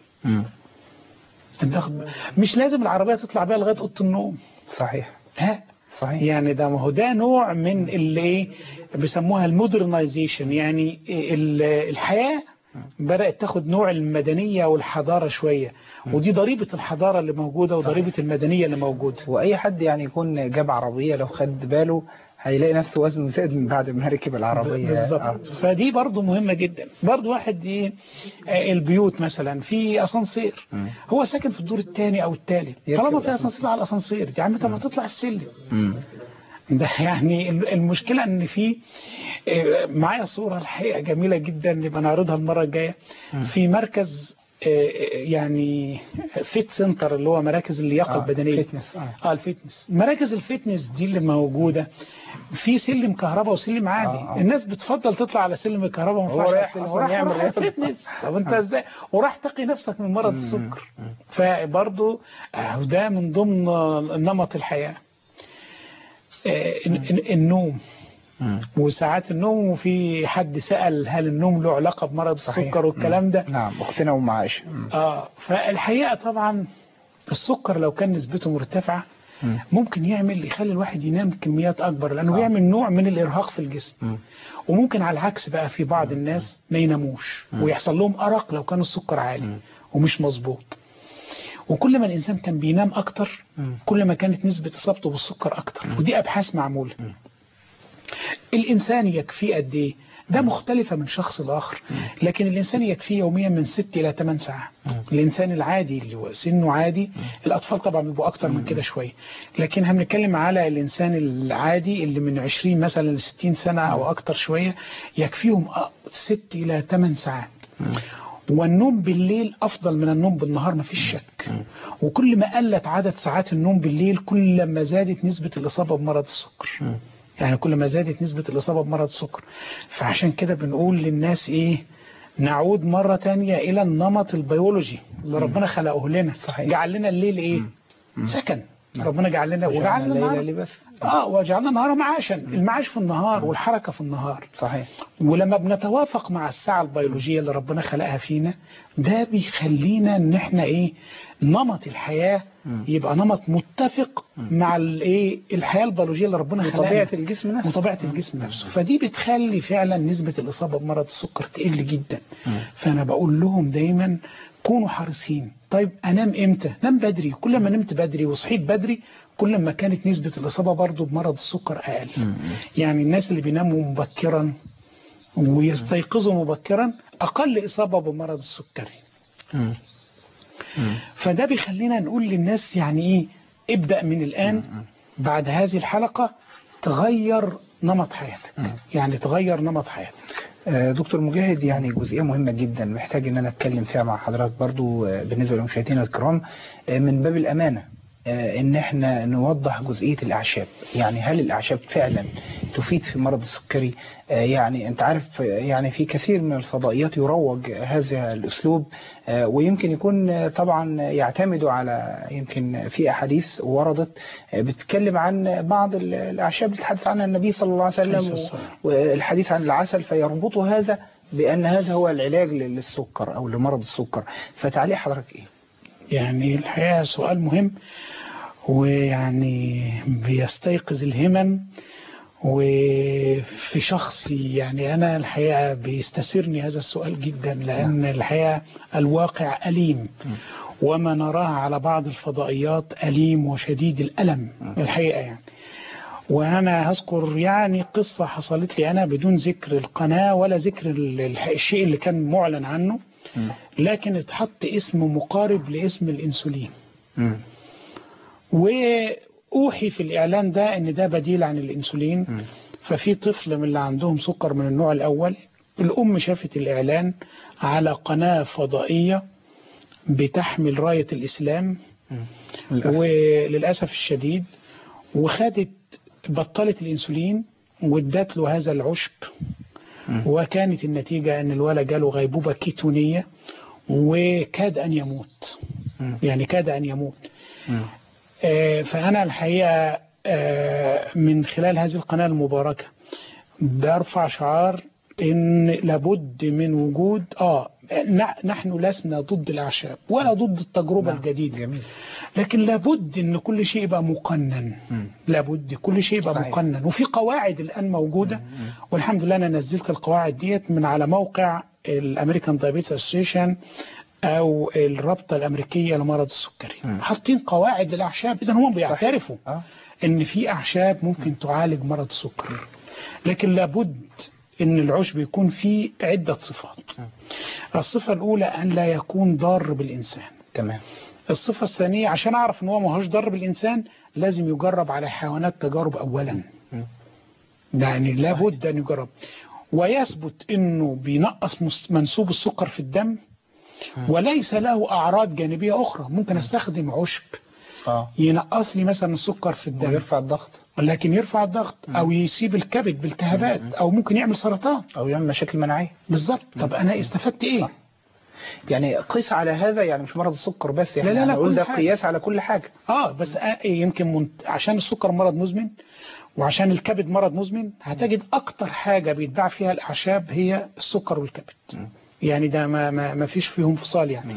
انت واخد- مش لازم العربية تطلع بيها لغاية اوضه النوم صحيح ها صحيح يعني ده ما هو ده نوع من اللي ايه بيسموها المودرنايزيشن يعني ال- الحياة بدأت تاخد نوع المدنية والحضارة شوية ودي ضريبة الحضارة اللي موجودة وضريبة المدنية اللي موجودة واي حد يعني يكون جاب عربيه لو خد باله هيلاقي نفسه وزنه زاد من بعد ما ركب العربيه بالظبط آه. فدي برضو مهمة جدا برضو واحد ايه آه، البيوت مثلا في اسانسير هو ساكن في الدور الثاني او الثالث يركب طالما في اسانسير على الاسانسير يا عم طب ما تطلع السلم مم. ده يعني المشكلة ان في آه، معايا صورة الحقيقة جميلة جدا نبقى نعرضها المرة الجاية في مركز آه، يعني فيت سنتر اللي هو مراكز اللياقة آه، البدنية فيتنس، آه. اه الفيتنس مراكز الفيتنس دي اللي موجودة في سلم كهرباء وسلم عادي آه، آه. الناس بتفضل تطلع على سلم الكهرباء ما هو ينفعش على رايح السلم أصلاً وراح يعمل يعمل رياضة. فيتنس طب انت ازاي وراح تقي نفسك من مرض السكر فبرضه آه، ده من ضمن نمط الحياة آه، الن- الن- النوم وساعات النوم وفي حد سأل هل النوم له علاقة بمرض صحيح. السكر والكلام ده نعم اختنا ام عائشه اه فالحقيقة طبعا السكر لو كان نسبته مرتفعة ممكن يعمل يخلي الواحد ينام كميات اكبر لانه بيعمل نوع من الارهاق في الجسم وممكن على العكس بقى في بعض الناس ما يناموش ويحصل لهم ارق لو كان السكر عالي ومش مظبوط وكل ما الانسان كان بينام اكتر كل ما كانت نسبة اصابته بالسكر اكتر ودي ابحاث معمولة الانسان يكفيه قد ايه ده مختلفة من شخص لآخر لكن الإنسان يكفيه يوميا من 6 إلى 8 ساعات الإنسان العادي اللي هو سنه عادي الأطفال طبعا بيبقوا أكتر من كده شوية لكن هنتكلم على الإنسان العادي اللي من 20 مثلا ل 60 سنة أو أكتر شوية يكفيهم 6 إلى 8 ساعات والنوم بالليل أفضل من النوم بالنهار ما فيش شك وكل ما قلت عدد ساعات النوم بالليل كل ما زادت نسبة الإصابة بمرض السكر يعني كل ما زادت نسبة الإصابة بمرض السكر فعشان كده بنقول للناس إيه نعود مرة تانية إلى النمط البيولوجي اللي ربنا خلقه لنا صحيح. جعل لنا الليل إيه سكن ربنا جعل لنا وجعل لنا الليل النهار لباس اه وجعلنا النهار معاشا المعاش في النهار والحركة في النهار صحيح ولما بنتوافق مع الساعة البيولوجية اللي ربنا خلقها فينا ده بيخلينا ان احنا ايه نمط الحياة يبقى نمط متفق مع الايه الحياة البيولوجية اللي ربنا خلقها وطبيعة الجسم نفسه وطبيعة الجسم نفسه فدي بتخلي فعلا نسبة الإصابة بمرض السكر تقل جدا فأنا بقول لهم دايما كونوا حريصين طيب أنام إمتى نام بدري كل ما نمت بدري وصحيت بدري كل ما كانت نسبة الإصابة برضو بمرض السكر أقل يعني الناس اللي بيناموا مبكرا ويستيقظوا مبكرا أقل إصابة بمرض السكري فده بيخلينا نقول للناس يعني إيه ابدأ من الآن بعد هذه الحلقة تغير نمط حياتك يعني تغير نمط حياتك آه، دكتور مجاهد يعني جزئية مهمة جدا محتاج ان انا اتكلم فيها مع حضرتك برضو آه، بالنسبة لمشاهدينا الكرام آه، من باب الامانة آه، ان احنا نوضح جزئية الاعشاب يعني هل الاعشاب فعلا تفيد في مرض السكري آه، يعني انت عارف آه، يعني في كثير من الفضائيات يروج هذا الاسلوب آه، ويمكن يكون آه، طبعا يعتمدوا على يمكن في احاديث وردت آه، بتتكلم عن بعض ال- الاعشاب اللي تحدث عنها النبي صلى الله عليه عليه وسلم الصلاة و- والحديث عن العسل فيربطوا هذا بأن هذا هو العلاج للسكر أو لمرض السكر فتعليق حضرتك إيه؟ يعني الحقيقة سؤال مهم ويعني بيستيقظ الهمم وفي شخصي يعني أنا الحقيقة بيستسرني هذا السؤال جدا لأن الحقيقة الواقع أليم وما نراه على بعض الفضائيات أليم وشديد الألم الحقيقة يعني وأنا هذكر يعني قصة حصلت لي أنا بدون ذكر القناة ولا ذكر ال- الح- الشيء اللي كان معلن عنه لكن اتحط اسم مقارب لاسم الانسولين واوحي في الاعلان ده ان ده بديل عن الانسولين ففي طفل من اللي عندهم سكر من النوع الاول الام شافت الاعلان على قناة فضائية بتحمل راية الاسلام وللاسف الشديد وخدت بطلت الانسولين وادت له هذا العشب وكانت النتيجة ان الولد جاله غيبوبة كيتونية وكاد ان يموت يعني كاد ان يموت آه، فانا الحقيقة آه، من خلال هذه القناة المباركة برفع شعار ان لابد من وجود اه ن- نحن لسنا ضد الاعشاب ولا ضد التجربه الجديده جميل. لكن لابد ان كل شيء يبقى مقنن لابد كل شيء يبقى صحيح. مقنن وفي قواعد الان موجوده والحمد لله انا نزلت القواعد ديت من على موقع الامريكان دايابيتس اسوسيشن او الرابطه الامريكيه لمرض السكري حاطين قواعد للاعشاب اذا هم بيعترفوا ان في اعشاب ممكن تعالج مرض السكر لكن لابد ان العشب يكون فيه عده صفات الصفه الاولى ان لا يكون ضار بالانسان تمام الصفه الثانيه عشان اعرف ان هو ما هوش ضار بالانسان لازم يجرب على حيوانات تجارب اولا يعني لابد ان يجرب ويثبت انه بينقص مس- منسوب السكر في الدم وليس له اعراض جانبيه اخرى ممكن استخدم عشب اه ينقص لي مثلا السكر في الدم ويرفع الضغط لكن يرفع الضغط او يسيب الكبد بالتهابات او ممكن يعمل سرطان او يعمل مشاكل مناعيه بالظبط طب انا استفدت ايه يعني قيس على هذا يعني مش مرض السكر بس يعني لا لا لا نقول كل ده حاجة. قياس على كل حاجه اه بس آه يمكن منت... عشان السكر مرض مزمن وعشان الكبد مرض مزمن هتجد اكتر حاجه بيتباع فيها الاعشاب هي السكر والكبد يعني ده ما ما, ما فيش فيهم فصال يعني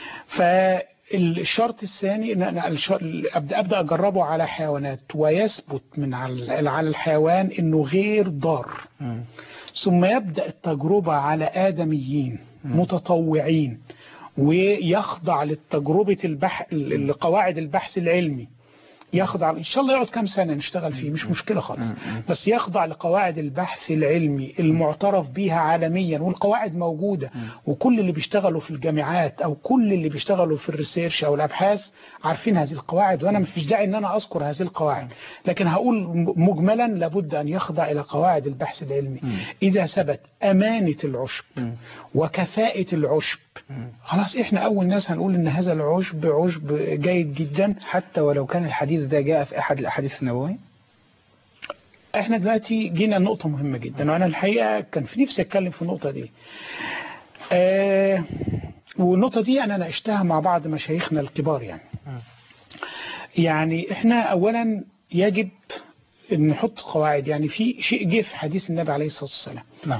فالشرط الثاني ان انا الش- ابدا ابدا اجربه على حيوانات ويثبت من على على الحيوان انه غير ضار ثم يبدا التجربه على ادميين متطوعين ويخضع للتجربه البح... لقواعد البحث العلمي يخضع ان شاء الله يقعد كام سنه نشتغل فيه مش مشكله خالص بس يخضع لقواعد البحث العلمي المعترف بيها عالميا والقواعد موجوده وكل اللي بيشتغلوا في الجامعات او كل اللي بيشتغلوا في الريسيرش او الابحاث عارفين هذه القواعد وانا مفيش داعي ان انا اذكر هذه القواعد لكن هقول مجملا لابد ان يخضع الى قواعد البحث العلمي اذا ثبت امانه العشب وكفاءه العشب خلاص احنا اول ناس هنقول ان هذا العشب عشب جيد جدا حتى ولو كان الحديث ده جاء في احد الاحاديث النبويه احنا دلوقتي جينا لنقطة مهمة جدا وانا الحقيقة كان في نفسي اتكلم في النقطة دي آه والنقطة دي انا ناقشتها مع بعض مشايخنا الكبار يعني يعني احنا اولا يجب ان نحط قواعد يعني في شيء جه في حديث النبي عليه الصلاة والسلام نعم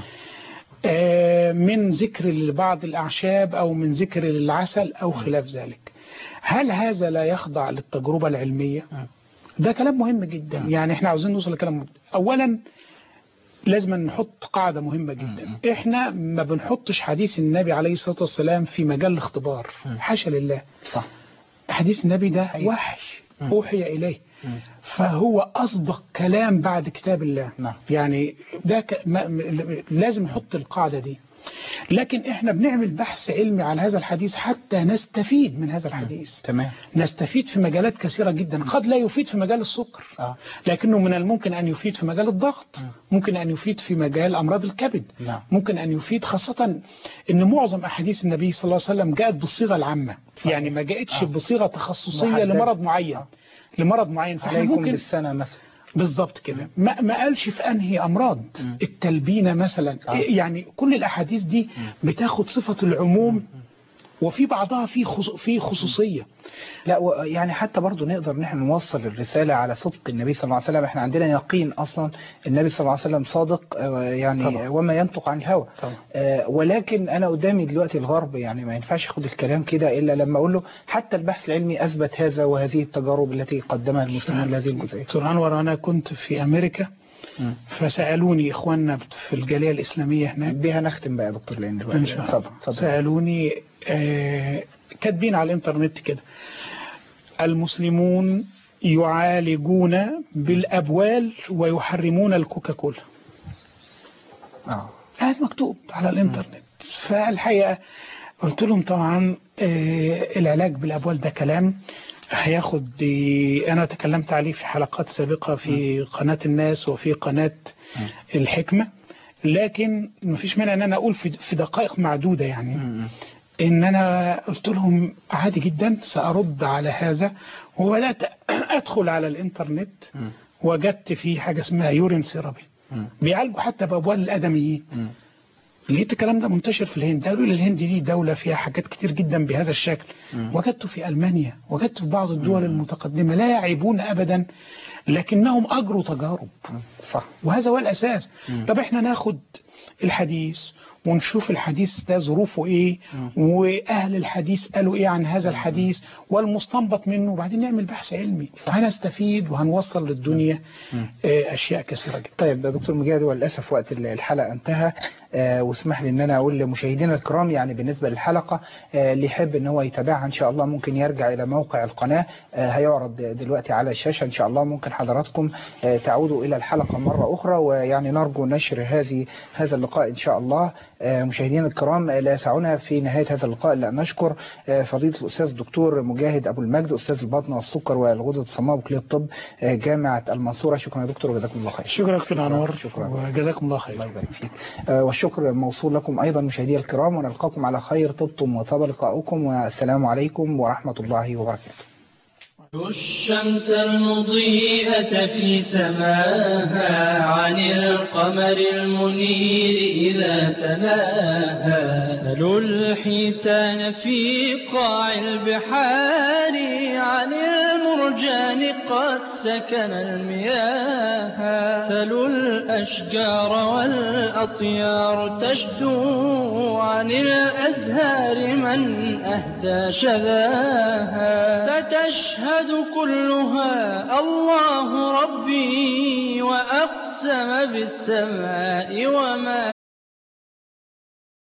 آه، من ذكر لبعض الأعشاب أو من ذكر للعسل أو خلاف ذلك هل هذا لا يخضع للتجربة العلمية ده كلام مهم جدا يعني احنا عاوزين نوصل لكلام مهم. أولا لازم نحط قاعدة مهمة جدا احنا ما بنحطش حديث النبي عليه الصلاة والسلام في مجال الاختبار حاشا لله صح حديث النبي ده وحي أوحي إليه فهو أصدق كلام بعد كتاب الله نعم. يعني ده ك... ما... م- لازم نحط القاعدة دي لكن احنا بنعمل بحث علمي على هذا الحديث حتى نستفيد من هذا الحديث تمام نستفيد في مجالات كثيرة جدا قد لا يفيد في مجال السكر آه. لكنه من الممكن أن يفيد في مجال الضغط ممكن أن يفيد في مجال أمراض الكبد نعم. ممكن أن يفيد خاصة أن معظم أحاديث النبي صلى الله عليه وسلم جاءت بالصيغة العامة يعني ما جاءتش بصيغة تخصصية محددة. لمرض معين لمرض معين فاحنا عليكم ممكن بالسنه مثلا بالظبط كده ما, ما قالش في انهي امراض التلبينه مثلا إيه يعني كل الاحاديث دي بتاخد صفه العموم وفي بعضها في خص... في خصوصيه لا و- يعني حتى برضو نقدر ان احنا نوصل الرسالة على صدق النبي صلى الله عليه وسلم احنا عندنا يقين اصلا النبي صلى الله عليه وسلم صادق آه، يعني طبعا. وما ينطق عن الهوى طبعا. آه، ولكن انا قدامي دلوقتي الغرب يعني ما ينفعش ياخد الكلام كده الا لما اقول له حتى البحث العلمي اثبت هذا وهذه التجارب التي قدمها المسلمون لهذه الجزئية دكتور انور انا كنت في امريكا فسالوني اخواننا في الجاليه الاسلاميه هناك بها نختم بقى يا دكتور لان ان دلوقتي شاء الله اتفضل اتفضل سالوني آه كاتبين على الانترنت كده المسلمون يعالجون بالابوال ويحرمون الكوكاكولا اه هذا مكتوب على الانترنت فالحقيقه قلت لهم طبعا آه، العلاج بالابوال ده كلام هياخد آه، انا تكلمت عليه في حلقات سابقه في قناه الناس وفي قناه الحكمه لكن مفيش مانع ان انا اقول في في دقائق معدوده يعني ان انا قلت لهم عادي جدا سارد على هذا وبدات ادخل على الانترنت وجدت في حاجه اسمها يورين سيرابي بيعالجوا حتى بابوال الادميين لقيت الكلام ده منتشر في الهند قالوا لي الهند دي دولة فيها حاجات كتير جدا بهذا الشكل وجدته في ألمانيا وجدته في بعض الدول المتقدمة لا يعيبون أبدا لكنهم أجروا تجارب صح وهذا هو الأساس طب احنا ناخد الحديث ونشوف الحديث ده ظروفه ايه واهل الحديث قالوا ايه عن هذا الحديث والمستنبط منه وبعدين نعمل بحث علمي هنستفيد وهنوصل للدنيا آه، اشياء كثيره جدا طيب يا دكتور مجاهد وللاسف وقت الحلقه انتهى آه، واسمح لي ان انا اقول لمشاهدينا الكرام يعني بالنسبه للحلقه آه، اللي يحب ان هو يتابعها ان شاء الله ممكن يرجع الى موقع القناه آه، هيعرض دلوقتي على الشاشه ان شاء الله ممكن حضراتكم آه، تعودوا الى الحلقه مره اخرى ويعني نرجو نشر هذه هذا اللقاء ان شاء الله آه، مشاهدينا الكرام آه، لا يسعنا في نهايه هذا اللقاء الا ان نشكر آه، فضيله الاستاذ الدكتور مجاهد ابو المجد استاذ البطن والسكر والغدد الصماء وكليه الطب آه، جامعه المنصوره شكرا يا دكتور وجزاكم الله خير شكرا دكتور انور شكرا وجزاكم الله خير الله يبارك فيك آه، والشكر موصول لكم أيضا مشاهدي الكرام ونلقاكم على خير طبتم وطاب لقاؤكم والسلام عليكم ورحمة الله وبركاته الشمس المضيئة في سماها عن القمر المنير إذا تلاها سلوا الحيتان في قاع البحار عن المرجان قد سكن المياه سلوا الأشجار والأطيار تشدو عن الأزهار من أهدى شذاها ستشهد كلها الله ربي وأقسم بالسماء وما